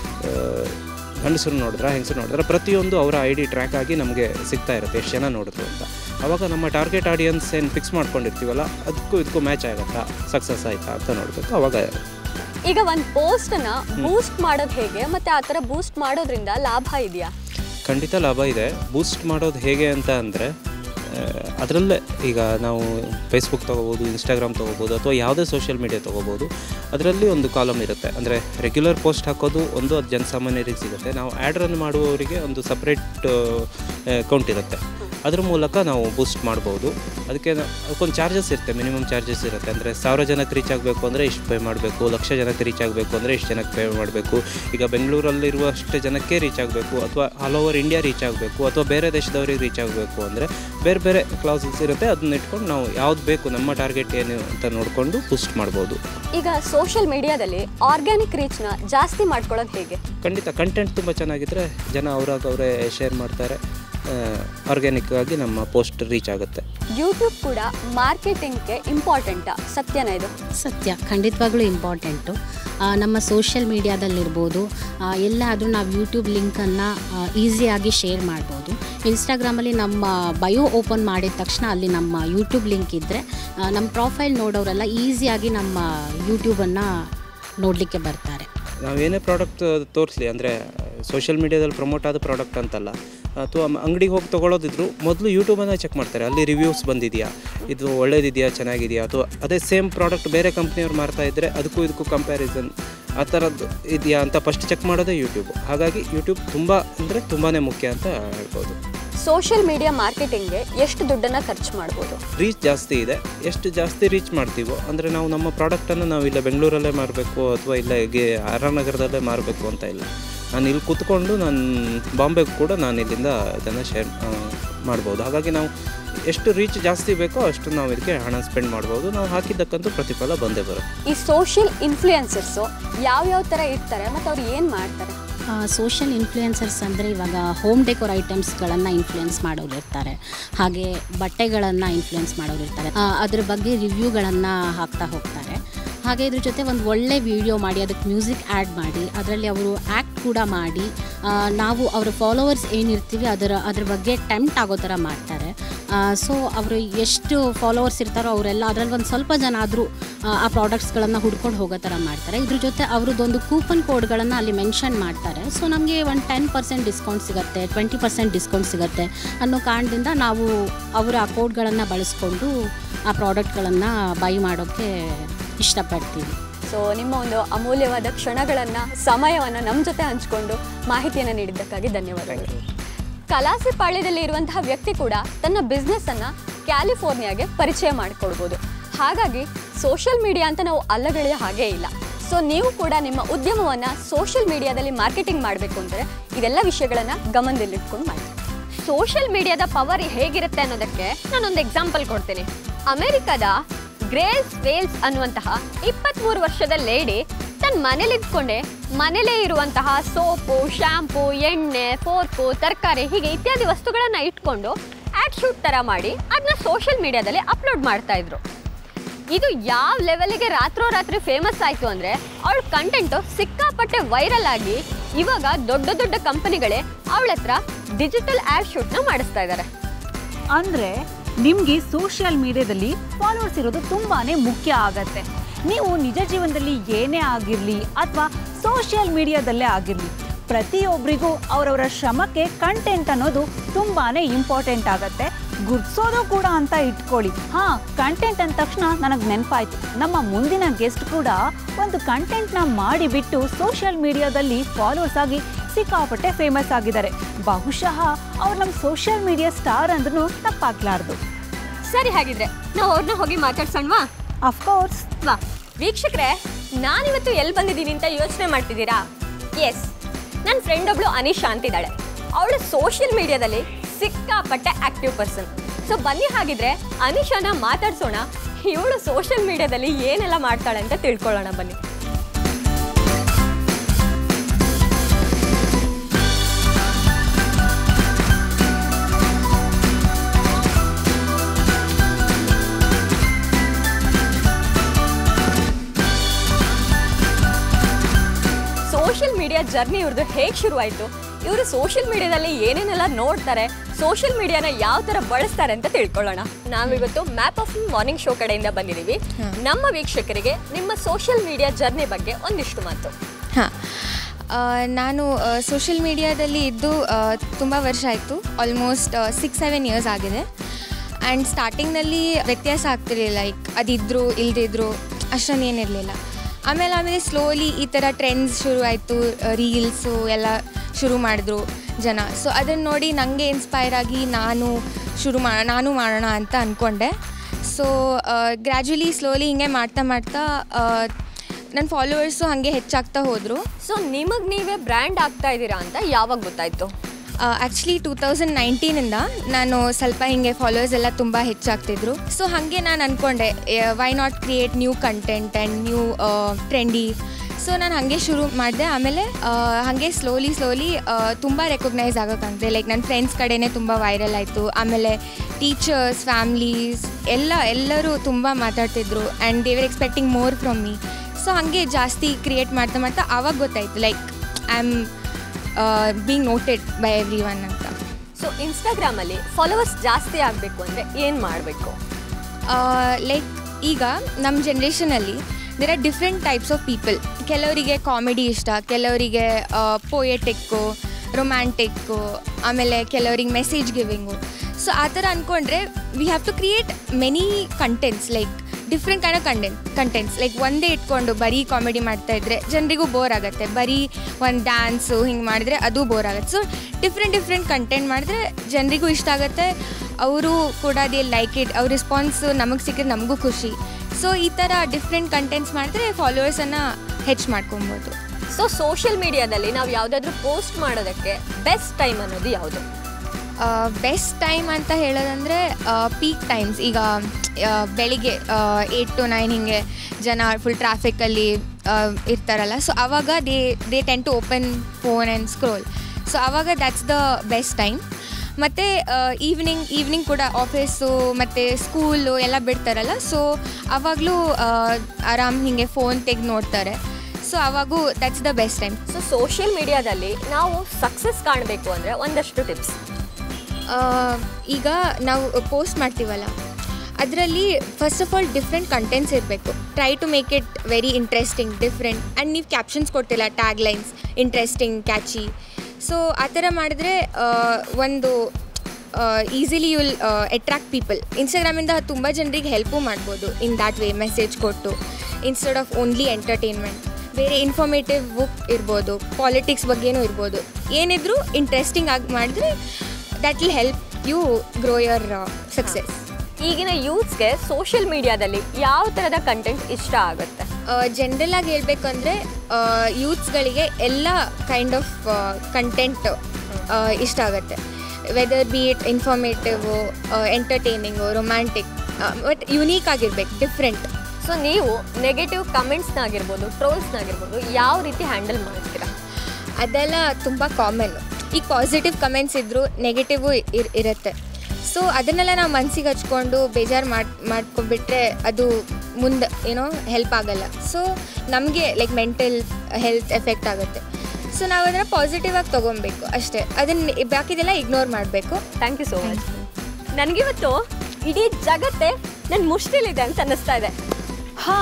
ಗಂಡಸರು ನೋಡಿದ್ರ ಹೆಂಗಸರು ನೋಡಿದ್ರೆ ಪ್ರತಿಯೊಂದು ಅವರ ಐ ಡಿ ಟ್ರ್ಯಾಕ್ ಆಗಿ ನಮಗೆ ಸಿಗ್ತಾ ಇರುತ್ತೆ ಎಷ್ಟು ಜನ ನೋಡಿದ್ರು ಅಂತ ಆವಾಗ ನಮ್ಮ ಟಾರ್ಗೆಟ್ ಆಡಿಯನ್ಸ್ ಏನು ಫಿಕ್ಸ್ ಮಾಡ್ಕೊಂಡಿರ್ತೀವಲ್ಲ ಅದಕ್ಕೂ ಇದಕ್ಕೂ ಮ್ಯಾಚ್ ಆಗುತ್ತಾ ಸಕ್ಸಸ್ ಆಯಿತಾ ಅಂತ ನೋಡಬೇಕು ಅವಾಗ ಈಗ ಒಂದು ಪೋಸ್ಟನ್ನ ಬೂಸ್ಟ್ ಮಾಡೋದು ಹೇಗೆ ಮತ್ತೆ ಆ ಥರ ಬೂಸ್ಟ್ ಮಾಡೋದ್ರಿಂದ ಲಾಭ ಇದೆಯಾ ಖಂಡಿತ ಲಾಭ ಇದೆ ಬೂಸ್ಟ್ ಮಾಡೋದು ಹೇಗೆ ಅಂತ ಅಂದರೆ ಅದರಲ್ಲೇ ಈಗ ನಾವು ಫೇಸ್ಬುಕ್ ತೊಗೋಬೋದು ಇನ್ಸ್ಟಾಗ್ರಾಮ್ ತೊಗೋಬೋದು ಅಥವಾ ಯಾವುದೇ ಸೋಷಿಯಲ್ ಮೀಡಿಯಾ ತೊಗೋಬೋದು ಅದರಲ್ಲಿ ಒಂದು ಕಾಲಮ್ ಇರುತ್ತೆ ಅಂದರೆ ರೆಗ್ಯುಲರ್ ಪೋಸ್ಟ್ ಹಾಕೋದು ಒಂದು ಅದು ಜನಸಾಮಾನ್ಯರಿಗೆ ಸಿಗುತ್ತೆ ನಾವು ಆ್ಯಡ್ ರನ್ ಮಾಡುವವರಿಗೆ ಒಂದು ಸಪ್ರೇಟ್ ಅಕೌಂಟ್ ಇರುತ್ತೆ ಅದ್ರ ಮೂಲಕ ನಾವು ಬೂಸ್ಟ್ ಮಾಡ್ಬೋದು ಅದಕ್ಕೆ ನಾ- ಅದಕ್ಕೊಂದು ಚಾರ್ಜಸ್ ಇರುತ್ತೆ ಮಿನಿಮಮ್ ಚಾರ್ಜಸ್ ಇರುತ್ತೆ ಅಂದರೆ ಸಾವಿರ ಜನಕ್ಕೆ ರೀಚ್ ಆಗಬೇಕು ಅಂದರೆ ಇಷ್ಟು ಪೇ ಮಾಡಬೇಕು ಲಕ್ಷ ಜನಕ್ಕೆ ರೀಚ್ ಆಗಬೇಕು ಅಂದರೆ ಇಷ್ಟು ಜನಕ್ಕೆ ಪೇ ಮಾಡಬೇಕು ಈಗ ಬೆಂಗಳೂರಲ್ಲಿರುವಷ್ಟು ಜನಕ್ಕೆ ರೀಚ್ ಆಗಬೇಕು ಅಥವಾ ಆಲ್ ಓವರ್ ಇಂಡಿಯಾ ರೀಚ್ ಆಗಬೇಕು ಅಥವಾ ಬೇರೆ ದೇಶದವರಿಗೆ ರೀಚ್ ಆಗಬೇಕು ಅಂದರೆ ಬೇರೆ ಬೇರೆ ಕ್ಲಾಸಸ್ ಇರುತ್ತೆ ಅದನ್ನ ಇಟ್ಕೊಂಡು ನಾವು ಯಾವ್ದು ಬೇಕು ನಮ್ಮ ಟಾರ್ಗೆಟ್ ಏನು ಅಂತ ನೋಡಿಕೊಂಡು ಬೂಸ್ಟ್ ಮಾಡ್ಬೋದು ಈಗ ಸೋಷಿಯಲ್ ಮೀಡಿಯಾದಲ್ಲಿ ಆರ್ಗ್ಯಾನಿಕ್ ರೀಚ್ನ ಜಾಸ್ತಿ ಮಾಡ್ಕೊಳ್ಳೋದು ಹೇಗೆ ಖಂಡಿತ ಕಂಟೆಂಟ್ ತುಂಬ ಚೆನ್ನಾಗಿದ್ದರೆ ಜನ ಅವರಾಗ ಅವರೇ ಶೇರ್ ಮಾಡ್ತಾರೆ ಆರ್ಗ್ಯಾನಿಕ್ ಆಗಿ ನಮ್ಮ ಪೋಸ್ಟ್ ರೀಚ್ ಆಗುತ್ತೆ ಯೂಟ್ಯೂಬ್ ಕೂಡ ಮಾರ್ಕೆಟಿಂಗ್ಗೆ ಇಂಪಾರ್ಟೆಂಟಾ ಸತ್ಯನ ಇದು ಸತ್ಯ ಖಂಡಿತವಾಗ್ಲೂ ಇಂಪಾರ್ಟೆಂಟು ನಮ್ಮ ಸೋಷಿಯಲ್ ಮೀಡಿಯಾದಲ್ಲಿರ್ಬೋದು ಎಲ್ಲಾದರೂ ನಾವು ಯೂಟ್ಯೂಬ್ ಲಿಂಕನ್ನು ಈಸಿಯಾಗಿ ಶೇರ್ ಮಾಡ್ಬೋದು ಇನ್ಸ್ಟಾಗ್ರಾಮಲ್ಲಿ ನಮ್ಮ ಬಯೋ ಓಪನ್ ಮಾಡಿದ ತಕ್ಷಣ ಅಲ್ಲಿ ನಮ್ಮ ಯೂಟ್ಯೂಬ್ ಲಿಂಕ್ ಇದ್ದರೆ ನಮ್ಮ ಪ್ರೊಫೈಲ್ ನೋಡೋರೆಲ್ಲ ಈಸಿಯಾಗಿ ನಮ್ಮ ಯೂಟ್ಯೂಬನ್ನು ನೋಡಲಿಕ್ಕೆ ಬರ್ತಾರೆ ನಾವೇನೇ ಪ್ರಾಡಕ್ಟ್ ತೋರಿಸ್ಲಿ ಅಂದರೆ ಸೋಷಿಯಲ್ ಮೀಡಿಯಾದಲ್ಲಿ ಪ್ರಮೋಟ್ ಆದ ಪ್ರಾಡಕ್ಟ್ ಅಂತಲ್ಲ ಅಥವಾ ಅಂಗಡಿಗೆ ಹೋಗಿ ತೊಗೊಳೋದಿದ್ರು ಮೊದಲು ಯೂಟ್ಯೂಬನ್ನು ಚೆಕ್ ಮಾಡ್ತಾರೆ ಅಲ್ಲಿ ರಿವ್ಯೂಸ್ ಬಂದಿದೆಯಾ ಇದು ಒಳ್ಳೇದಿದೆಯಾ ಚೆನ್ನಾಗಿದೆಯಾ ಅಥವಾ ಅದೇ ಸೇಮ್ ಪ್ರಾಡಕ್ಟ್ ಬೇರೆ ಕಂಪ್ನಿಯವ್ರು ಮಾರ್ತಾ ಇದ್ದರೆ ಅದಕ್ಕೂ ಇದಕ್ಕೂ ಕಂಪ್ಯಾರಿಸನ್ ಆ ಥರದ್ದು ಇದೆಯಾ ಅಂತ ಫಸ್ಟ್ ಚೆಕ್ ಮಾಡೋದೇ ಯೂಟ್ಯೂಬ್ ಹಾಗಾಗಿ ಯೂಟ್ಯೂಬ್ ತುಂಬ ಅಂದರೆ ತುಂಬಾ ಮುಖ್ಯ ಅಂತ ಹೇಳ್ಬೋದು ಸೋಷಿಯಲ್ ಮೀಡಿಯಾ ಮಾರ್ಕೆಟಿಂಗ್ಗೆ ಎಷ್ಟು ದುಡ್ಡನ್ನು ಖರ್ಚು ಮಾಡ್ಬೋದು ರೀಚ್ ಜಾಸ್ತಿ ಇದೆ ಎಷ್ಟು ಜಾಸ್ತಿ ರೀಚ್ ಮಾಡ್ತೀವೋ ಅಂದರೆ ನಾವು ನಮ್ಮ ಪ್ರಾಡಕ್ಟನ್ನು ನಾವು ಇಲ್ಲ ಬೆಂಗಳೂರಲ್ಲೇ ಮಾರಬೇಕು ಅಥವಾ ಇಲ್ಲ ಗೆ ಆರ್ ಆರ್ ನಗರದಲ್ಲೇ ಮಾರಬೇಕು ಅಂತ ಇಲ್ಲ ನಾನು ಇಲ್ಲಿ ಕೂತ್ಕೊಂಡು ನಾನು ಬಾಂಬೆಗೆ ಕೂಡ ನಾನು ಇಲ್ಲಿಂದ ಇದನ್ನು ಶೇರ್ ಮಾಡ್ಬೋದು ಹಾಗಾಗಿ ನಾವು ಎಷ್ಟು ರೀಚ್ ಜಾಸ್ತಿ ಬೇಕೋ ಅಷ್ಟು ನಾವು ಇದಕ್ಕೆ ಹಣ ಸ್ಪೆಂಡ್ ಮಾಡ್ಬೋದು ನಾವು ಹಾಕಿದ್ದಕ್ಕಂತೂ ಪ್ರತಿಫಲ ಬಂದೇ ಬರುತ್ತೆ ಈ ಸೋಷಿಯಲ್ ಇನ್ಫ್ಲೂಯೆನ್ಸರ್ಸು ಯಾವ್ಯಾವ ಥರ ಇರ್ತಾರೆ ಮತ್ತು ಅವ್ರು ಏನು ಮಾಡ್ತಾರೆ ಸೋಷಿಯಲ್ ಇನ್ಫ್ಲೂಯೆನ್ಸರ್ಸ್ ಅಂದರೆ ಇವಾಗ ಹೋಮ್ ಡೆಕೋರ್ ಐಟಮ್ಸ್ಗಳನ್ನು ಇನ್ಫ್ಲುಯೆನ್ಸ್ ಮಾಡೋರು ಇರ್ತಾರೆ ಹಾಗೆ ಬಟ್ಟೆಗಳನ್ನು ಇನ್ಫ್ಲುಯೆನ್ಸ್ ಮಾಡೋರು ಇರ್ತಾರೆ ಆ, ಅದ್ರ ಬಗ್ಗೆ ರಿವ್ಯೂಗಳನ್ನು ಹಾಕ್ತಾ ಹೋಗ್ತಾರೆ ಹಾಗೆ ಇದ್ರ ಜೊತೆ ಒಂದು ಒಳ್ಳೆ ವಿಡಿಯೋ ಮಾಡಿ ಅದಕ್ಕೆ ಮ್ಯೂಸಿಕ್ ಆ್ಯಡ್ ಮಾಡಿ ಅದರಲ್ಲಿ ಅವರು ಆ್ಯಕ್ಟ್ ಕೂಡ ಮಾಡಿ ಆ, ನಾವು ಅವರ ಫಾಲೋವರ್ಸ್ ಏನಿರ್ತೀವಿ ಅದರ ಅದ್ರ ಬಗ್ಗೆ ಟೆಂಪ್ಟ್ ಆಗೋ ಥರ ಮಾಡ್ತಾರೆ ಸೊ ಅವರು ಎಷ್ಟು ಫಾಲೋವರ್ಸ್ ಇರ್ತಾರೋ ಅವರೆಲ್ಲ ಅದರಲ್ಲಿ ಒಂದು ಸ್ವಲ್ಪ ಜನ ಆದರೂ ಆ ಪ್ರಾಡಕ್ಟ್ಸ್ಗಳನ್ನು ಹುಡ್ಕೊಂಡು ಹೋಗೋ ಥರ ಮಾಡ್ತಾರೆ ಇದ್ರ ಜೊತೆ ಅವ್ರದ್ದೊಂದು ಕೂಪನ್ ಕೋಡ್ಗಳನ್ನು ಅಲ್ಲಿ ಮೆನ್ಷನ್ ಮಾಡ್ತಾರೆ ಸೊ ನಮಗೆ ಒಂದು ಟೆನ್ ಪರ್ಸೆಂಟ್ ಡಿಸ್ಕೌಂಟ್ ಸಿಗುತ್ತೆ ಟ್ವೆಂಟಿ ಪರ್ಸೆಂಟ್ ಡಿಸ್ಕೌಂಟ್ ಸಿಗುತ್ತೆ ಅನ್ನೋ ಕಾರಣದಿಂದ ನಾವು ಅವರ ಆ ಕೋಡ್ಗಳನ್ನು ಬಳಸ್ಕೊಂಡು ಆ ಪ್ರಾಡಕ್ಟ್ಗಳನ್ನು ಬೈ ಮಾಡೋಕ್ಕೆ ಇಷ್ಟಪಡ್ತೀವಿ ಸೊ ನಿಮ್ಮ ಒಂದು ಅಮೂಲ್ಯವಾದ ಕ್ಷಣಗಳನ್ನು ಸಮಯವನ್ನು ನಮ್ಮ ಜೊತೆ ಹಂಚಿಕೊಂಡು ಮಾಹಿತಿಯನ್ನು ನೀಡಿದ್ದಕ್ಕಾಗಿ ಧನ್ಯವಾದಗಳು ಕಲಾಸಿಪಾಳ್ಯದಲ್ಲಿ ಇರುವಂತಹ ವ್ಯಕ್ತಿ ಕೂಡ ತನ್ನ ಬಿಸ್ನೆಸ್ಸನ್ನು ಕ್ಯಾಲಿಫೋರ್ನಿಯಾಗೆ ಪರಿಚಯ ಮಾಡಿಕೊಡ್ಬೋದು ಹಾಗಾಗಿ ಸೋಷಿಯಲ್ ಮೀಡಿಯಾ ಅಂತ ನಾವು ಅಲ್ಲಗಳೆಯೋ ಹಾಗೇ ಇಲ್ಲ ಸೊ ನೀವು ಕೂಡ ನಿಮ್ಮ ಉದ್ಯಮವನ್ನು ಸೋಷಿಯಲ್ ಮೀಡಿಯಾದಲ್ಲಿ ಮಾರ್ಕೆಟಿಂಗ್ ಮಾಡಬೇಕು ಅಂದರೆ ಇದೆಲ್ಲ ವಿಷಯಗಳನ್ನು ಗಮನದಲ್ಲಿಟ್ಕೊಂಡು ಮಾಡಿ ಸೋಷಿಯಲ್ ಮೀಡಿಯಾದ ಪವರ್ ಹೇಗಿರುತ್ತೆ ಅನ್ನೋದಕ್ಕೆ ನಾನೊಂದು ಎಕ್ಸಾಂಪಲ್ ಕೊಡ್ತೀನಿ ಅಮೆರಿಕದ ಗ್ರೇಸ್ ವೇಲ್ಸ್ ಅನ್ನುವಂತಹ ಇಪ್ಪತ್ತ್ಮೂರು ವರ್ಷದ ಲೇಡಿ ತನ್ನ ಮನೇಲಿದ್ಕೊಂಡೆ ಮನೇಲೇ ಇರುವಂತಹ ಸೋಪು ಶ್ಯಾಂಪು ಎಣ್ಣೆ ಫೋರ್ಕು ತರಕಾರಿ ಹೀಗೆ ಇತ್ಯಾದಿ ವಸ್ತುಗಳನ್ನು ಇಟ್ಕೊಂಡು ಆ್ಯಡ್ ಶೂಟ್ ಥರ ಮಾಡಿ ಅದನ್ನ ಸೋಷಿಯಲ್ ಮೀಡಿಯಾದಲ್ಲಿ ಅಪ್ಲೋಡ್ ಮಾಡ್ತಾ ಇದ್ರು ಇದು ಯಾವ ಲೆವೆಲ್ಗೆ ರಾತ್ರೋರಾತ್ರಿ ಫೇಮಸ್ ಆಯಿತು ಅಂದರೆ ಅವಳ ಕಂಟೆಂಟು ಸಿಕ್ಕಾಪಟ್ಟೆ ವೈರಲ್ ಆಗಿ ಇವಾಗ ದೊಡ್ಡ ದೊಡ್ಡ ಕಂಪನಿಗಳೇ ಅವಳ ಹತ್ರ ಡಿಜಿಟಲ್ ಆ್ಯಡ್ ಶೂಟ್ನ ಮಾಡಿಸ್ತಾ ಇದ್ದಾರೆ ಅಂದರೆ ನಿಮಗೆ ಸೋಷಿಯಲ್ ಮೀಡಿಯಾದಲ್ಲಿ ಫಾಲೋವರ್ಸ್ ಇರೋದು ತುಂಬಾನೇ ಮುಖ್ಯ ಆಗತ್ತೆ ನೀವು ನಿಜ ಜೀವನದಲ್ಲಿ ಏನೇ ಆಗಿರಲಿ ಅಥವಾ ಸೋಷಿಯಲ್ ಮೀಡಿಯಾದಲ್ಲೇ ಆಗಿರಲಿ ಪ್ರತಿಯೊಬ್ಬರಿಗೂ ಅವರವರ ಶ್ರಮಕ್ಕೆ ಕಂಟೆಂಟ್ ಅನ್ನೋದು ತುಂಬಾನೇ ಇಂಪಾರ್ಟೆಂಟ್ ಆಗತ್ತೆ ಗುರ್ಸೋದು ಕೂಡ ಅಂತ ಇಟ್ಕೊಳ್ಳಿ ಹಾ ಕಂಟೆಂಟ್ ಅಂದ ತಕ್ಷಣ ನನಗೆ ನೆನಪಾಯ್ತು ನಮ್ಮ ಮುಂದಿನ ಗೆಸ್ಟ್ ಕೂಡ ಒಂದು ಕಂಟೆಂಟ್ನ ಮಾಡಿಬಿಟ್ಟು ಸೋಷಿಯಲ್ ಮೀಡಿಯಾದಲ್ಲಿ ಫಾಲೋವರ್ಸ್ ಆಗಿ ಸಿಕ್ಕಾಪಟ್ಟೆ ಫೇಮಸ್ ಆಗಿದ್ದಾರೆ ಬಹುಶಃ ಅವ್ರು ನಮ್ಮ ಸೋಷಿಯಲ್ ಮೀಡಿಯಾ ಸ್ಟಾರ್ ಅಂದ್ರೂ ತಪ್ಪಾಗ್ಲಾರ್ದು ಸರಿ ಹಾಗಿದ್ರೆ ನಾವು ಅವ್ರನ್ನ ಹೋಗಿ ಮಾತಾಡ್ಸೋಣವಾ ಅಫ್ಕೋರ್ಸ್ ವಾ ವೀಕ್ಷಕರೇ ನಾನಿವತ್ತು ಎಲ್ಲಿ ಬಂದಿದ್ದೀನಿ ಅಂತ ಯೋಚನೆ ಮಾಡ್ತಿದ್ದೀರಾ ಎಸ್ ನನ್ನ ಫ್ರೆಂಡ್ ಒಬ್ಳು ಅನೀಶಾ ಅಂತಿದ್ದಾಳೆ ಅವಳು ಸೋಷಿಯಲ್ ಮೀಡಿಯಾದಲ್ಲಿ ಸಿಕ್ಕಾಪಟ್ಟೆ ಆಕ್ಟಿವ್ ಪರ್ಸನ್ ಸೊ ಬನ್ನಿ ಹಾಗಿದ್ರೆ ಅನಿಶಾನ ಮಾತಾಡ್ಸೋಣ ಇವಳು ಸೋಷಿಯಲ್ ಮೀಡಿಯಾದಲ್ಲಿ ಏನೆಲ್ಲ ಮಾಡ್ತಾಳೆ ಅಂತ ತಿಳ್ಕೊಳ್ಳೋಣ ಬನ್ನಿ ಸೋಷಿಯಲ್ ಮೀಡಿಯಾ ಜರ್ನಿ ಇವ್ರದ್ದು ಹೇಗೆ ಶುರುವಾಯಿತು ಇವರು ಸೋಷಿಯಲ್ ಮೀಡಿಯಾದಲ್ಲಿ ಏನೇನೆಲ್ಲ ನೋಡ್ತಾರೆ ಸೋಷಿಯಲ್ ಮೀಡಿಯಾನ ಯಾವ ಥರ ಬಳಸ್ತಾರೆ ಅಂತ ತಿಳ್ಕೊಳ್ಳೋಣ ನಾವಿವತ್ತು ಮ್ಯಾಪ್ ಆಫ್ ಮಾರ್ನಿಂಗ್ ಶೋ ಕಡೆಯಿಂದ ಬಂದಿದ್ದೀವಿ ನಮ್ಮ ವೀಕ್ಷಕರಿಗೆ ನಿಮ್ಮ ಸೋಷಿಯಲ್ ಮೀಡಿಯಾ ಜರ್ನಿ ಬಗ್ಗೆ ಒಂದಿಷ್ಟು ಮಾತು ಹಾಂ ನಾನು ಸೋಷಿಯಲ್ ಮೀಡಿಯಾದಲ್ಲಿ ಇದ್ದು ತುಂಬ ವರ್ಷ ಆಯಿತು ಆಲ್ಮೋಸ್ಟ್ ಸಿಕ್ಸ್ ಸೆವೆನ್ ಇಯರ್ಸ್ ಆಗಿದೆ ಆ್ಯಂಡ್ ಸ್ಟಾರ್ಟಿಂಗ್ನಲ್ಲಿ ವ್ಯತ್ಯಾಸ ಆಗ್ತಿರಲಿಲ್ಲ ಲೈಕ್ ಅದಿದ್ದರು ಇಲ್ದಿದ್ರು ಅಷ್ಟೊಂದು ಏನಿರಲಿಲ್ಲ ಆಮೇಲೆ ಆಮೇಲೆ ಸ್ಲೋಲಿ ಈ ಥರ ಟ್ರೆಂಡ್ಸ್ ಶುರು ಆಯಿತು ರೀಲ್ಸು ಎಲ್ಲ ಶುರು ಮಾಡಿದ್ರು ಜನ ಸೊ ಅದನ್ನು ನೋಡಿ ನನಗೆ ಇನ್ಸ್ಪೈರ್ ಆಗಿ ನಾನು ಶುರು ಮಾ ನಾನು ಮಾಡೋಣ ಅಂತ ಅಂದ್ಕೊಂಡೆ ಸೊ ಗ್ರ್ಯಾಜುಲಿ ಸ್ಲೋಲಿ ಹಿಂಗೆ ಮಾಡ್ತಾ ಮಾಡ್ತಾ ನನ್ನ ಫಾಲೋವರ್ಸು ಹಾಗೆ ಹೆಚ್ಚಾಗ್ತಾ ಹೋದರು ಸೊ ನಿಮಗೆ ನೀವೇ ಬ್ರ್ಯಾಂಡ್ ಆಗ್ತಾ ಇದ್ದೀರಾ ಅಂತ ಯಾವಾಗ ಗೊತ್ತಾಯ್ತು ಆ್ಯಕ್ಚುಲಿ ಟೂ ತೌಸಂಡ್ ನೈನ್ಟೀನಿಂದ ನಾನು ಸ್ವಲ್ಪ ಹಿಂಗೆ ಫಾಲೋವರ್ಸ್ ಎಲ್ಲ ತುಂಬ ಹೆಚ್ಚಾಗ್ತಿದ್ರು ಸೊ ಹಾಗೆ ನಾನು ಅಂದ್ಕೊಂಡೆ why not create new content and new trendy so ನಾನು ಹಾಗೆ ಶುರು ಮಾಡಿದೆ ಆಮೇಲೆ ಆ, ಹಾಗೆ ಸ್ಲೋಲಿ ಸ್ಲೋಲಿ ತುಂಬ ರೆಕಗ್ನೈಸ್ ಆಗೋಕ್ಕಂತೆ ಲೈಕ್ ನನ್ನ ಫ್ರೆಂಡ್ಸ್ ಕಡೆನೇ ತುಂಬ ವೈರಲ್ ಆಯಿತು ಆಮೇಲೆ ಟೀಚರ್ಸ್ ಫ್ಯಾಮ್ಲೀಸ್ ಎಲ್ಲ ಎಲ್ಲರೂ ತುಂಬ ಮಾತಾಡ್ತಿದ್ರು and they were expecting more from me so ಹಾಗೆ ಜಾಸ್ತಿ ಕ್ರಿಯೇಟ್ ಮಾಡ್ತಾ ಮಾಡ್ತಾ ಆವಾಗ ಗೊತ್ತಾಯಿತು like I am being noted by everyone ಅಂತ ಸೊ ಇನ್ಸ್ಟಾಗ್ರಾಮಲ್ಲಿ ಫಾಲೋವರ್ಸ್ ಜಾಸ್ತಿ ಆಗಬೇಕು ಅಂದರೆ ಏನು ಮಾಡಬೇಕು ಲೈಕ್ ಈಗ ನಮ್ಮ ಜನ್ರೇಷನಲ್ಲಿ there are different types of people ಕೆಲವರಿಗೆ ಕಾಮಿಡಿ ಇಷ್ಟ ಕೆಲವರಿಗೆ ಪೋಯೆಟಿಕ್ಕು ರೊಮ್ಯಾಂಟಿಕ್ಕು ಆಮೇಲೆ ಕೆಲವರಿಗೆ ಮೆಸೇಜ್ ಗಿವಿಂಗು ಸೊ ಆ ಥರ ಅಂದ್ಕೊಂಡ್ರೆ we have to create many contents like different kind of content contents like ಒಂದೇ ಇಟ್ಕೊಂಡು ಬರೀ ಕಾಮಿಡಿ ಮಾಡ್ತಾ ಇದ್ರೆ ಜನರಿಗೂ ಬೋರ್ ಆಗುತ್ತೆ ಬರೀ ಒಂದು ಡ್ಯಾನ್ಸು ಹಿಂಗೆ ಮಾಡಿದ್ರೆ ಅದು ಬೋರ್ ಆಗುತ್ತೆ ಸೊ ಡಿಫ್ರೆಂಟ್ ಡಿಫ್ರೆಂಟ್ ಕಂಟೆಂಟ್ ಮಾಡಿದ್ರೆ ಜನರಿಗೂ ಇಷ್ಟ ಆಗುತ್ತೆ ಅವರು ಕೂಡ ದೇ ಲೈಕ್ ಇಟ್ ಅವ್ರ ರೆಸ್ಪಾನ್ಸ್ ನಮಗೆ ಸಿಕ್ಕಿದ್ರೆ ನಮಗೂ ಖುಷಿ ಸೊ ಈ ಥರ ಡಿಫ್ರೆಂಟ್ ಕಂಟೆಂಟ್ಸ್ ಮಾಡಿದ್ರೆ ಫಾಲೋವರ್ಸನ್ನು ಹೆಚ್ಚು ಮಾಡ್ಕೊಬೋದು ಸೊ ಸೋಷಿಯಲ್ ಮೀಡಿಯಾದಲ್ಲಿ ನಾವು ಯಾವುದಾದ್ರೂ ಪೋಸ್ಟ್ ಮಾಡೋದಕ್ಕೆ ಬೆಸ್ಟ್ ಟೈಮ್ ಅನ್ನೋದು ಯಾವುದು ಬೆಸ್ಟ್ ಟೈಮ್ ಅಂತ ಹೇಳೋದಂದರೆ ಪೀಕ್ ಟೈಮ್ಸ್ ಈಗ ಆ, ಬೆಳಿಗ್ಗೆ ಏಯ್ಟ್ ಟು ನೈನ್ ಹಿಂಗೆ ಜನ ಫುಲ್ ಟ್ರಾಫಿಕಲ್ಲಿ ಇರ್ತಾರಲ್ಲ ಸೊ ಆವಾಗ they they tend to open phone and scroll so ಆವಾಗ ದ್ಯಾಟ್ಸ್ ದ ಬೆಸ್ಟ್ ಟೈಮ್ ಮತ್ತು ಈವ್ನಿಂಗ್ ಈವ್ನಿಂಗ್ ಕೂಡ ಆಫೀಸು ಮತ್ತು ಸ್ಕೂಲು ಎಲ್ಲ ಬಿಡ್ತಾರಲ್ಲ ಸೊ ಆವಾಗಲೂ ಆರಾಮ್ ಹೀಗೆ ಫೋನ್ ತೆಗೆದು ನೋಡ್ತಾರೆ ಸೊ ಆವಾಗೂ that's the best time so social ಮೀಡಿಯಾದಲ್ಲಿ ನಾವು ಸಕ್ಸಸ್ ಕಾಣಬೇಕು ಅಂದರೆ ಒಂದಷ್ಟು ಟಿಪ್ಸ್ ಆ, ಈಗ ನಾವು ಪೋಸ್ಟ್ ಮಾಡ್ತೀವಲ್ಲ ಅದರಲ್ಲಿ first of all different contents ಇರಬೇಕು try to make it very interesting different and ನೀವು ಕ್ಯಾಪ್ಷನ್ಸ್ ಕೊಡ್ತಿಲ್ಲ tag lines interesting catchy so ಆ ಥರ ಮಾಡಿದ್ರೆ ಆ, ಒಂದು ಈಸಿಲಿ ಯುಲ್ ಅಟ್ರಾಕ್ಟ್ ಪೀಪಲ್ ಇನ್ಸ್ಟಾಗ್ರಾಮಿಂದ ತುಂಬ ಜನರಿಗೆ ಹೆಲ್ಪು ಮಾಡ್ಬೋದು ಇನ್ ದ್ಯಾಟ್ ವೇ ಮೆಸೇಜ್ ಕೊಟ್ಟು ಇನ್ಸ್ಟೆಡ್ ಆಫ್ ಓನ್ಲಿ ಎಂಟರ್ಟೈನ್ಮೆಂಟ್ ಬೇರೆ ಇನ್ಫಾರ್ಮೇಟಿವ್ ಬುಕ್ ಇರ್ಬೋದು ಪಾಲಿಟಿಕ್ಸ್ ಬಗ್ಗೆನೂ ಇರ್ಬೋದು ಏನಿದ್ರು ಇಂಟ್ರೆಸ್ಟಿಂಗ್ ಆಗಿ ಮಾಡಿದ್ರೆ that will help you grow your success ಈಗಿನ ಯೂತ್ಸ್ಗೆ ಸೋಷಿಯಲ್ ಮೀಡಿಯಾದಲ್ಲಿ ಯಾವ ಥರದ ಕಂಟೆಂಟ್ ಇಷ್ಟ ಆಗುತ್ತೆ ಜನರಲ್ ಆಗಿ ಹೇಳಬೇಕು ಅಂದರೆ ಯೂತ್ಸ್ಗಳಿಗೆ ಎಲ್ಲ ಕೈಂಡ್ ಆಫ್ ಕಂಟೆಂಟ್ ಇಷ್ಟ ಆಗುತ್ತೆ whether be it informative entertaining romantic but unique ಆಗಿರ್ಬೇಕು ಡಿಫ್ರೆಂಟ್ ಸೊ ನೀವು ನೆಗೆಟಿವ್ ಕಮೆಂಟ್ಸ್ನಾಗಿರ್ಬೋದು ಟ್ರೋಲ್ಸ್ನಾಗಿರ್ಬೋದು ಯಾವ ರೀತಿ ಹ್ಯಾಂಡಲ್ ಮಾಡ್ತೀರಾ ಅದೆಲ್ಲ ತುಂಬ ಕಾಮನ್ ಈಗ ಪಾಸಿಟಿವ್ ಕಮೆಂಟ್ಸ್ ಇದ್ದರೂ ನೆಗೆಟಿವು ಇರ್ ಇರುತ್ತೆ ಸೊ ಅದನ್ನೆಲ್ಲ ನಾವು ಮನ್ಸಿಗೆ ಹಚ್ಕೊಂಡು ಬೇಜಾರು ಮಾಡಿ ಮಾಡ್ಕೊಂಡ್ಬಿಟ್ರೆ ಅದು ಮುಂದೆ ಏನೋ ಹೆಲ್ಪ್ ಆಗಲ್ಲ ಸೊ ನಮಗೆ ಲೈಕ್ ಮೆಂಟಲ್ ಹೆಲ್ತ್ ಎಫೆಕ್ಟ್ ಆಗುತ್ತೆ ಸೊ ನಾವು ಅದನ್ನು ಪಾಸಿಟಿವ್ ಆಗಿ ತೊಗೊಬೇಕು ಅಷ್ಟೇ ಅದನ್ನು ಬಾಕಿದೆಲ್ಲ ಇಗ್ನೋರ್ ಮಾಡಬೇಕು ಥ್ಯಾಂಕ್ ಯು ಸೋ ಮಚ್ ನನಗಿವತ್ತು ಇಡೀ ಜಗತ್ತೇ ನನ್ನ ಮುಷ್ಟಿಲಿದೆ ಅಂತ ಅನ್ನಿಸ್ತಾ ಇದೆ ಹಾ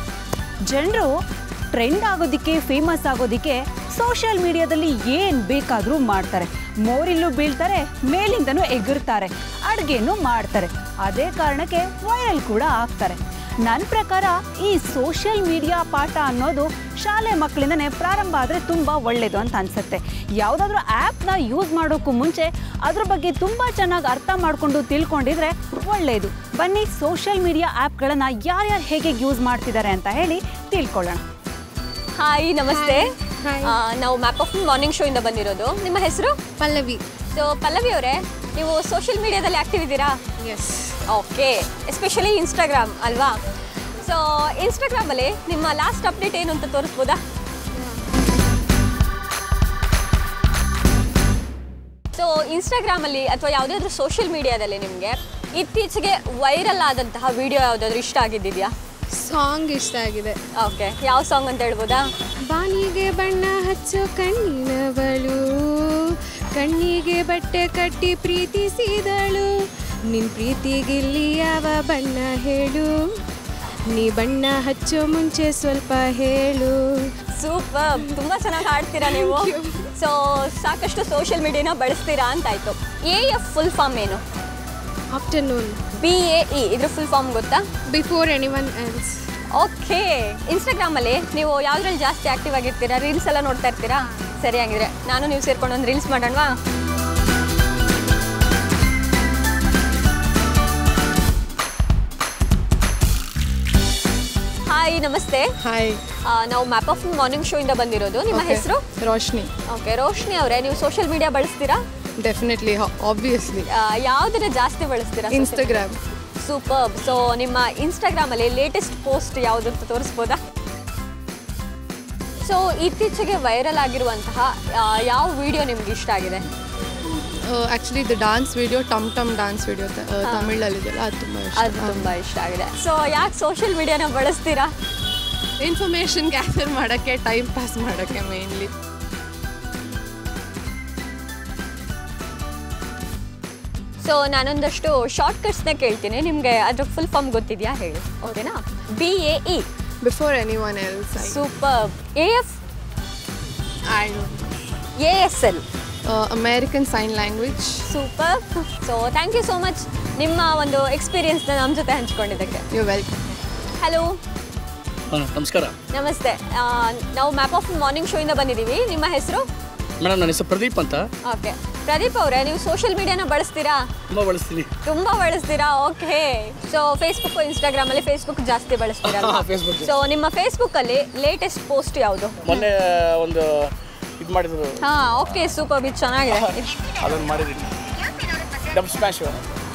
ಜನರು ಟ್ರೆಂಡ್ ಆಗೋದಕ್ಕೆ ಫೇಮಸ್ ಆಗೋದಕ್ಕೆ ಸೋಷಿಯಲ್ ಮೀಡಿಯಾದಲ್ಲಿ ಏನು ಬೇಕಾದರೂ ಮಾಡ್ತಾರೆ ಮೋರಿಲ್ಲೂ ಬೀಳ್ತಾರೆ ಮೇಲಿಂದನೂ ಎಗರ್ತಾರೆ ಅಡುಗೆನೂ ಮಾಡ್ತಾರೆ ಅದೇ ಕಾರಣಕ್ಕೆ ವೈರಲ್ ಕೂಡ ಆಗ್ತಾರೆ ನನ್ನ ಪ್ರಕಾರ ಈ ಸೋಷಿಯಲ್ ಮೀಡಿಯಾ ಪಾಠ ಅನ್ನೋದು ಶಾಲೆ ಮಕ್ಕಳಿಂದನೇ ಪ್ರಾರಂಭ ಆದರೆ ತುಂಬ ಒಳ್ಳೆಯದು ಅಂತ ಅನಿಸುತ್ತೆ ಯಾವುದಾದ್ರೂ ಆ್ಯಪ್ನ ಯೂಸ್ ಮಾಡೋಕ್ಕೂ ಮುಂಚೆ ಅದ್ರ ಬಗ್ಗೆ ತುಂಬ ಚೆನ್ನಾಗಿ ಅರ್ಥ ಮಾಡಿಕೊಂಡು ತಿಳ್ಕೊಂಡಿದ್ರೆ ಒಳ್ಳೆಯದು ಬನ್ನಿ ಸೋಷಿಯಲ್ ಮೀಡಿಯಾ ಆ್ಯಪ್ಗಳನ್ನು ಯಾರ್ಯಾರು ಹೇಗೆ ಯೂಸ್ ಮಾಡ್ತಿದ್ದಾರೆ ಅಂತ ಹೇಳಿ ತಿಳ್ಕೊಳ್ಳೋಣ ಹಾಯ್ ನಮಸ್ತೆ Hi. ಆ, ನಾವು ಮ್ಯಾಪ್ ಆಫ್ ಮಾರ್ನಿಂಗ್ ಶೋ ಇಂದ ಬಂದಿರೋದು ನಿಮ್ಮ ಹೆಸರು ಪಲ್ಲವಿ ಸೊ ಪಲ್ಲವಿ ಅವರೇ ನೀವು ಸೋಷಿಯಲ್ ಮೀಡಿಯಾದಲ್ಲಿ ಆಕ್ಟಿವ್ ಇದ್ದೀರಾ ಎಸ್ ಓಕೆ ಎಸ್ಪೆಷಲಿ ಇನ್ಸ್ಟಾಗ್ರಾಮ್ ಅಲ್ವಾ ಸೊ ಇನ್ಸ್ಟಾಗ್ರಾಮಲ್ಲಿ ನಿಮ್ಮ ಲಾಸ್ಟ್ ಅಪ್ಡೇಟ್ ಏನು ಅಂತ ತೋರಿಸ್ಬೋದಾ ಸೊ ಇನ್ಸ್ಟಾಗ್ರಾಮಲ್ಲಿ ಅಥವಾ ಯಾವುದಾದ್ರೂ ಸೋಷಿಯಲ್ ಮೀಡಿಯಾದಲ್ಲಿ ನಿಮಗೆ ಇತ್ತೀಚೆಗೆ ವೈರಲ್ ಆದಂತಹ ವಿಡಿಯೋ ಯಾವುದಾದ್ರೂ ಇಷ್ಟ ಆಗಿದ್ದಿದೆಯಾ ಸಾಂಗ್ ಇಷ್ಟ ಆಗಿದೆ ಓಕೆ ಯಾವ ಸಾಂಗ್ ಅಂತ ಹೇಳ್ಬೋದಾ ಬಾನಿಗೆ ಬಣ್ಣ ಹಚ್ಚೋ ಕಣ್ಣಿನವಳು ಕಣ್ಣಿಗೆ ಬಟ್ಟೆ ಕಟ್ಟಿ ಪ್ರೀತಿಸಿದಳು ನಿನ್ ಪ್ರೀತಿಗಿಲ್ಲಿ ಯಾವ ಬಣ್ಣ ಹೇಳು ನೀ ಬಣ್ಣ ಹಚ್ಚೋ ಮುಂಚೆ ಸ್ವಲ್ಪ ಹೇಳು ಸೂಪರ್ ತುಂಬ ಚೆನ್ನಾಗಿ ಹಾಡ್ತೀರಾ ನೀವು ಸೊ ಸಾಕಷ್ಟು ಸೋಷಿಯಲ್ ಮೀಡಿಯಾನ ಬಳಸ್ತೀರಾ ಅಂತಾಯ್ತು ಎ ಎಫ್ ಫುಲ್ ಫಾರ್ಮ್ ಏನು ಆಫ್ಟರ್ನೂನ್ ಬಿ ಎ ಇ ಇದ್ರ ಫುಲ್ ಫಾರ್ಮ್ ಗೊತ್ತಾ before anyone else okay ಇನ್ಸ್ಟಾಗ್ರಾಮಲ್ಲಿ ನೀವು ಯಾವ್ದ್ರಲ್ಲಿ ಜಾಸ್ತಿ ಆಕ್ಟಿವ್ ಆಗಿರ್ತೀರಾ ರೀಲ್ಸ್ ಎಲ್ಲ ನೋಡ್ತಾ ಇರ್ತೀರಾ ಸರಿ ಹಂಗಿದ್ರೆ ನಾನು ನೀವು ಸೇರ್ಕೊಂಡು ಒಂದು ರೀಲ್ಸ್ ಮಾಡೋಣವಾ ಹಾಯ್ ನಮಸ್ತೆ ಹಾಯ್ ಆ, ನಾವು ಮ್ಯಾಪ್ ಆಫ್ ಮಾರ್ನಿಂಗ್ ಶೋ ಇಂದ ಬಂದಿರೋದು ನಿಮ್ಮ ಹೆಸರು ರೋಶ್ನಿ ಓಕೆ ರೋಶ್ನಿ ಅವರೇ ನೀವು ಸೋಷಿಯಲ್ ಮೀಡಿಯಾ ಬಳಸ್ತೀರಾ ಡೆಫಿನೆಟ್ಲಿ ಆಬ್ವಿಯಸ್ಲಿ ಆ, ಯಾವ್ದನ್ನ ಜಾಸ್ತಿ ಬಳಸ್ತೀರಾ ಇನ್ಸ್ಟಾಗ್ರಾಮ್ ಸೂಪರ್ ಸೊ ನಿಮ್ಮ ಇನ್ಸ್ಟಾಗ್ರಾಮಲ್ಲಿ ಲೇಟೆಸ್ಟ್ ಪೋಸ್ಟ್ ಯಾವುದು ಅಂತ ತೋರಿಸ್ಬೋದಾ ಸೊ ಇತ್ತೀಚೆಗೆ ವೈರಲ್ ಆಗಿರುವಂತಹ ಆ, ಯಾವ ವಿಡಿಯೋ ನಿಮ್ಗೆ ಇಷ್ಟ ಆಗಿದೆ ಆ್ಯಕ್ಚುಲಿ ಇದು dance video Tum Tum dance video ತಮಿಳಲ್ಲಿದೆಯಲ್ಲ ಅದು ತುಂಬ ಅದು ತುಂಬ ಇಷ್ಟ ಆಗಿದೆ ಸೊ ಯಾಕೆ ಸೋಷಿಯಲ್ ಮೀಡಿಯಾನ ಬಳಸ್ತೀರಾ ಇನ್ಫಾರ್ಮೇಷನ್ ಗ್ಯಾದರ್ ಮಾಡೋಕ್ಕೆ ಟೈಮ್ ಪಾಸ್ ಮಾಡೋಕ್ಕೆ ಮೇನ್ಲಿ ಸೊ ನಾನೊಂದಷ್ಟು ಶಾರ್ಟ್ ಕಟ್ಸ್ನ ಕೇಳ್ತೀನಿ ನಿಮಗೆ ಅದ್ರ ಫುಲ್ ಫಾರ್ಮ್ ಗೊತ್ತಿದೆಯಾ ಹೇಳಿ ಓಕೆನಾ B A E before anyone else super A F I A S L American sign language super so thank you so much ನಿಮ್ಮ ಒಂದು ಎಕ್ಸ್ಪೀರಿಯನ್ಸ್ನ ನಮ್ಮ ಜೊತೆ ಹಂಚ್ಕೊಂಡಿದ್ದಕ್ಕೆ ಯು ವೆಲ್ಕಮ್ ಹಲೋ ನಮಸ್ಕಾರ ನಮಸ್ತೆ ಆ, ನಾವು ಮ್ಯಾಪ್ ಆಫ್ ಮಾರ್ನಿಂಗ್ ಶೋ ಇಂದ ಬಂದಿದ್ದೀವಿ ನಿಮ್ಮ ಹೆಸರು ಮೇಡಮ್ ನನ್ನ ಹೆಸರು ಪ್ರದೀಪ್ ಅಂತ ಓಕೆ ಪ್ರದೀಪ್ ಅವರೇ ನೀವು ಸೋಷಿಯಲ್ ಮೀಡಿಯಾನ ಬಳಸ್ತೀರಾ ತುಂಬ ಬಳಸ್ತೀನಿ ತುಂಬಾ ಬಳಸ್ತೀರಾ ಓಕೆ ಸೊ ಫೇಸ್ಬುಕ್ ಇನ್ಸ್ಟಾಗ್ರಾಮ್ ಅಲ್ಲಿ ಫೇಸ್ಬುಕ್ ಜಾಸ್ತಿ ಬಳಸ್ತೀರಾ ಹಾ, Facebook. ಸೊ ನಿಮ್ಮ ಫೇಸ್ಬುಕ್ ಅಲ್ಲಿ ಲೇಟೆಸ್ಟ್ ಪೋಸ್ಟ್ ಯಾವುದು ಮೊನ್ನೆ ಒಂದು ಇದು ಮಾಡಿದ್ರು ಹಾ ಓಕೆ ಸೂಪರ್ ಇದು ಚೆನ್ನಾಗಿದೆ ಅದನ್ನು ಮಾಡಿದ್ದೀನಿ ಡಬ್ ಸ್ಮ್ಯಾಶು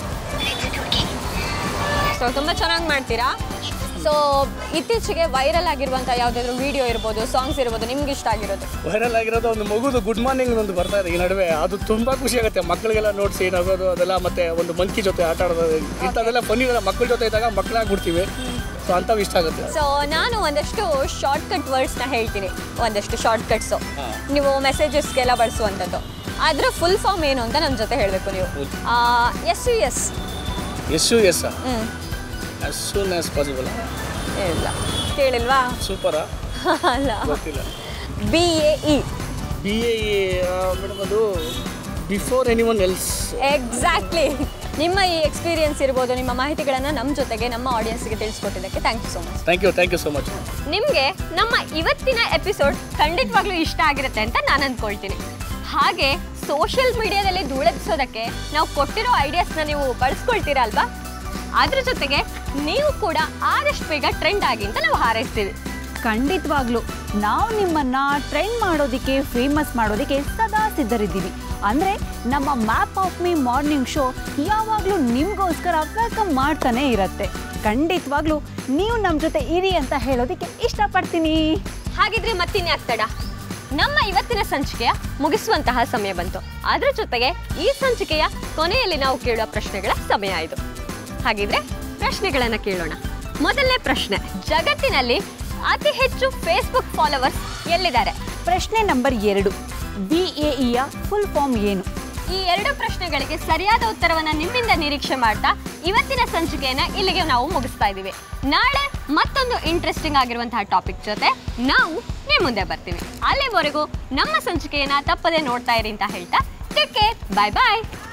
ಸೊ ತುಂಬ ಚೆನ್ನಾಗಿ ಮಾಡ್ತೀರಾ ಸೊ ಇತ್ತೀಚೆಗೆ ವೈರಲ್ ಆಗಿರುವಂಥ ಯಾವುದಾದ್ರೂ ವಿಡಿಯೋ ಇರ್ಬೋದು ಸಾಂಗ್ಸ್ ಇರ್ಬೋದು ನಿಮ್ಗೆ ಇಷ್ಟ ಆಗಿರೋದು ವೈರಲ್ ಆಗಿರೋದು ಒಂದು ಮಗುದು ಗುಡ್ ಮಾರ್ನಿಂಗ್ ಒಂದು ಬರ್ತಾ ಇದೆ ಈ ನಡುವೆ ಅದು ತುಂಬ ಖುಷಿ ಆಗುತ್ತೆ ಮಕ್ಕಳಿಗೆಲ್ಲ ನೋಡಿಸಿ ನಗೋದು ಅದೆಲ್ಲ ಮತ್ತೆ ಒಂದು ಮಂಕಿ ಜೊತೆ ಆಟ ಆಡೋದು ಇಂಥದ್ದೆಲ್ಲ ಫನ್ನಿಗೆಲ್ಲ ಮಕ್ಕಳ ಜೊತೆ ಇದ್ದಾಗ ಮಕ್ಕಳಾಗ್ಬಿಡ್ತೀವಿ ಸೊ ಅಂಥವು ಇಷ್ಟ ಆಗುತ್ತೆ ಸೊ ನಾನು ಒಂದಷ್ಟು ಶಾರ್ಟ್ ಕಟ್ ವರ್ಡ್ಸ್ನ ಹೇಳ್ತೀನಿ ಒಂದಷ್ಟು ಶಾರ್ಟ್ ಕಟ್ಸು ನೀವು ಮೆಸೇಜಸ್ಗೆಲ್ಲ ಬಳಸುವಂಥದ್ದು ಅದರ ಫುಲ್ ಫಾರ್ಮ್ ಏನು ಅಂತ ನನ್ನ ಜೊತೆ ಹೇಳಬೇಕು ನೀವು S U S S U S ಹ್ಞೂ ಆಸ್ ಸೂನ್ ಆಸ್ ಪಾಸಿಬಲ್ ಇಲ್ಲ ಕೇಳಿಲ್ವಾ ಸೂಪರಾ ಅಲ್ಲ ಗೊತ್ತಿಲ್ಲ B A E B A madam ಅದು before anyone else exactly ನಿಮ್ಮ ಈ ಎಕ್ಸ್ಪೀರಿಯನ್ಸ್ ಇರ್ಬೋದು ನಿಮ್ಮ ಮಾಹಿತಿಗಳನ್ನು ನಮ್ಮ ಜೊತೆಗೆ ನಮ್ಮ ಆಡಿಯನ್ಸ್ಗೆ ತಿಳಿಸ್ಕೊಟ್ಟಿದ್ದಕ್ಕೆ thank you so much thank you thank you so much ನಿಮಗೆ ನಮ್ಮ ಇವತ್ತಿನ ಎಪಿಸೋಡ್ ಖಂಡಿತವಾಗ್ಲೂ ಇಷ್ಟ ಆಗಿರುತ್ತೆ ಅಂತ ನಾನು ಅಂದ್ಕೊಳ್ತೀನಿ ಹಾಗೆ ಸೋಷಿಯಲ್ ಮೀಡಿಯಾದಲ್ಲಿ ಧೂಳೆಬ್ಸೋದಕ್ಕೆ ನಾವು ಕೊಟ್ಟಿರೋ ಐಡಿಯಾಸ್ನ ನೀವು ಬಳಸ್ಕೊಳ್ತೀರಾ ಅಲ್ವಾ ಅದ್ರ ಜೊತೆಗೆ ನೀವು ಕೂಡ ಆದಷ್ಟು ಬೇಗ ಟ್ರೆಂಡ್ ಆಗಿ ಅಂತ ನಾವು ಹಾರೈಸ್ತೀವಿ ಖಂಡಿತವಾಗ್ಲೂ ನಾವು ನಿಮ್ಮನ್ನ ಟ್ರೆಂಡ್ ಮಾಡೋದಕ್ಕೆ ಫೇಮಸ್ ಮಾಡೋದಕ್ಕೆ ಸದಾ ಸಿದ್ಧರಿದ್ದೀವಿ ಅಂದರೆ ನಮ್ಮ map of me morning show ಯಾವಾಗಲೂ ನಿಮಗೋಸ್ಕರ ವೆಲ್ಕಮ್ ಮಾಡ್ತಾನೆ ಇರತ್ತೆ ಖಂಡಿತವಾಗ್ಲೂ ನೀವು ನಮ್ಮ ಜೊತೆ ಇರಿ ಅಂತ ಹೇಳೋದಕ್ಕೆ ಇಷ್ಟಪಡ್ತೀನಿ ಹಾಗಿದ್ರೆ ಮತ್ತಿನ್ಯಾಕ್ ತಡ ನಮ್ಮ ಇವತ್ತಿನ ಸಂಚಿಕೆಯ ಮುಗಿಸುವಂತಹ ಸಮಯ ಬಂತು ಅದರ ಜೊತೆಗೆ ಈ ಸಂಚಿಕೆಯ ಕೊನೆಯಲ್ಲಿ ನಾವು ಕೇಳುವ ಪ್ರಶ್ನೆಗಳ ಸಮಯ ಇದು ಹಾಗಿದ್ರೆ ಪ್ರಶ್ನೆಗಳನ್ನ ಕೇಳೋಣ ಮೊದಲನೇ ಪ್ರಶ್ನೆ ಜಗತ್ತಿನಲ್ಲಿ ಅತಿ ಹೆಚ್ಚು ಫೇಸ್ಬುಕ್ ಫಾಲೋವರ್ಸ್ ಎಲ್ಲಿದ್ದಾರೆ ಪ್ರಶ್ನೆ ನಂಬರ್ ಎರಡು ಬಿ ಎ ಇಯ ಫುಲ್ ಫಾರ್ಮ್ ಏನು ಈ ಎರಡು ಪ್ರಶ್ನೆಗಳಿಗೆ ಸರಿಯಾದ ಉತ್ತರವನ್ನ ನಿಮ್ಮಿಂದ ನಿರೀಕ್ಷೆ ಮಾಡ್ತಾ ಇವತ್ತಿನ ಸಂಚಿಕೆಯನ್ನ ಇಲ್ಲಿಗೆ ನಾವು ಮುಗಿಸ್ತಾ ಇದ್ದೀವಿ ನಾಳೆ ಮತ್ತೊಂದು ಇಂಟ್ರೆಸ್ಟಿಂಗ್ ಆಗಿರುವಂತಹ ಟಾಪಿಕ್ ಜೊತೆ ನಾವು ನಿಮ್ಮ ಮುಂದೆ ಬರ್ತೀವಿ ಅಲ್ಲಿವರೆಗೂ ನಮ್ಮ ಸಂಚಿಕೆಯನ್ನ ತಪ್ಪದೆ ನೋಡ್ತಾ ಇರಿ ಅಂತ ಹೇಳ್ತಾ ಟೇಕ್ ಕೇರ್ ಬಾಯ್ ಬಾಯ್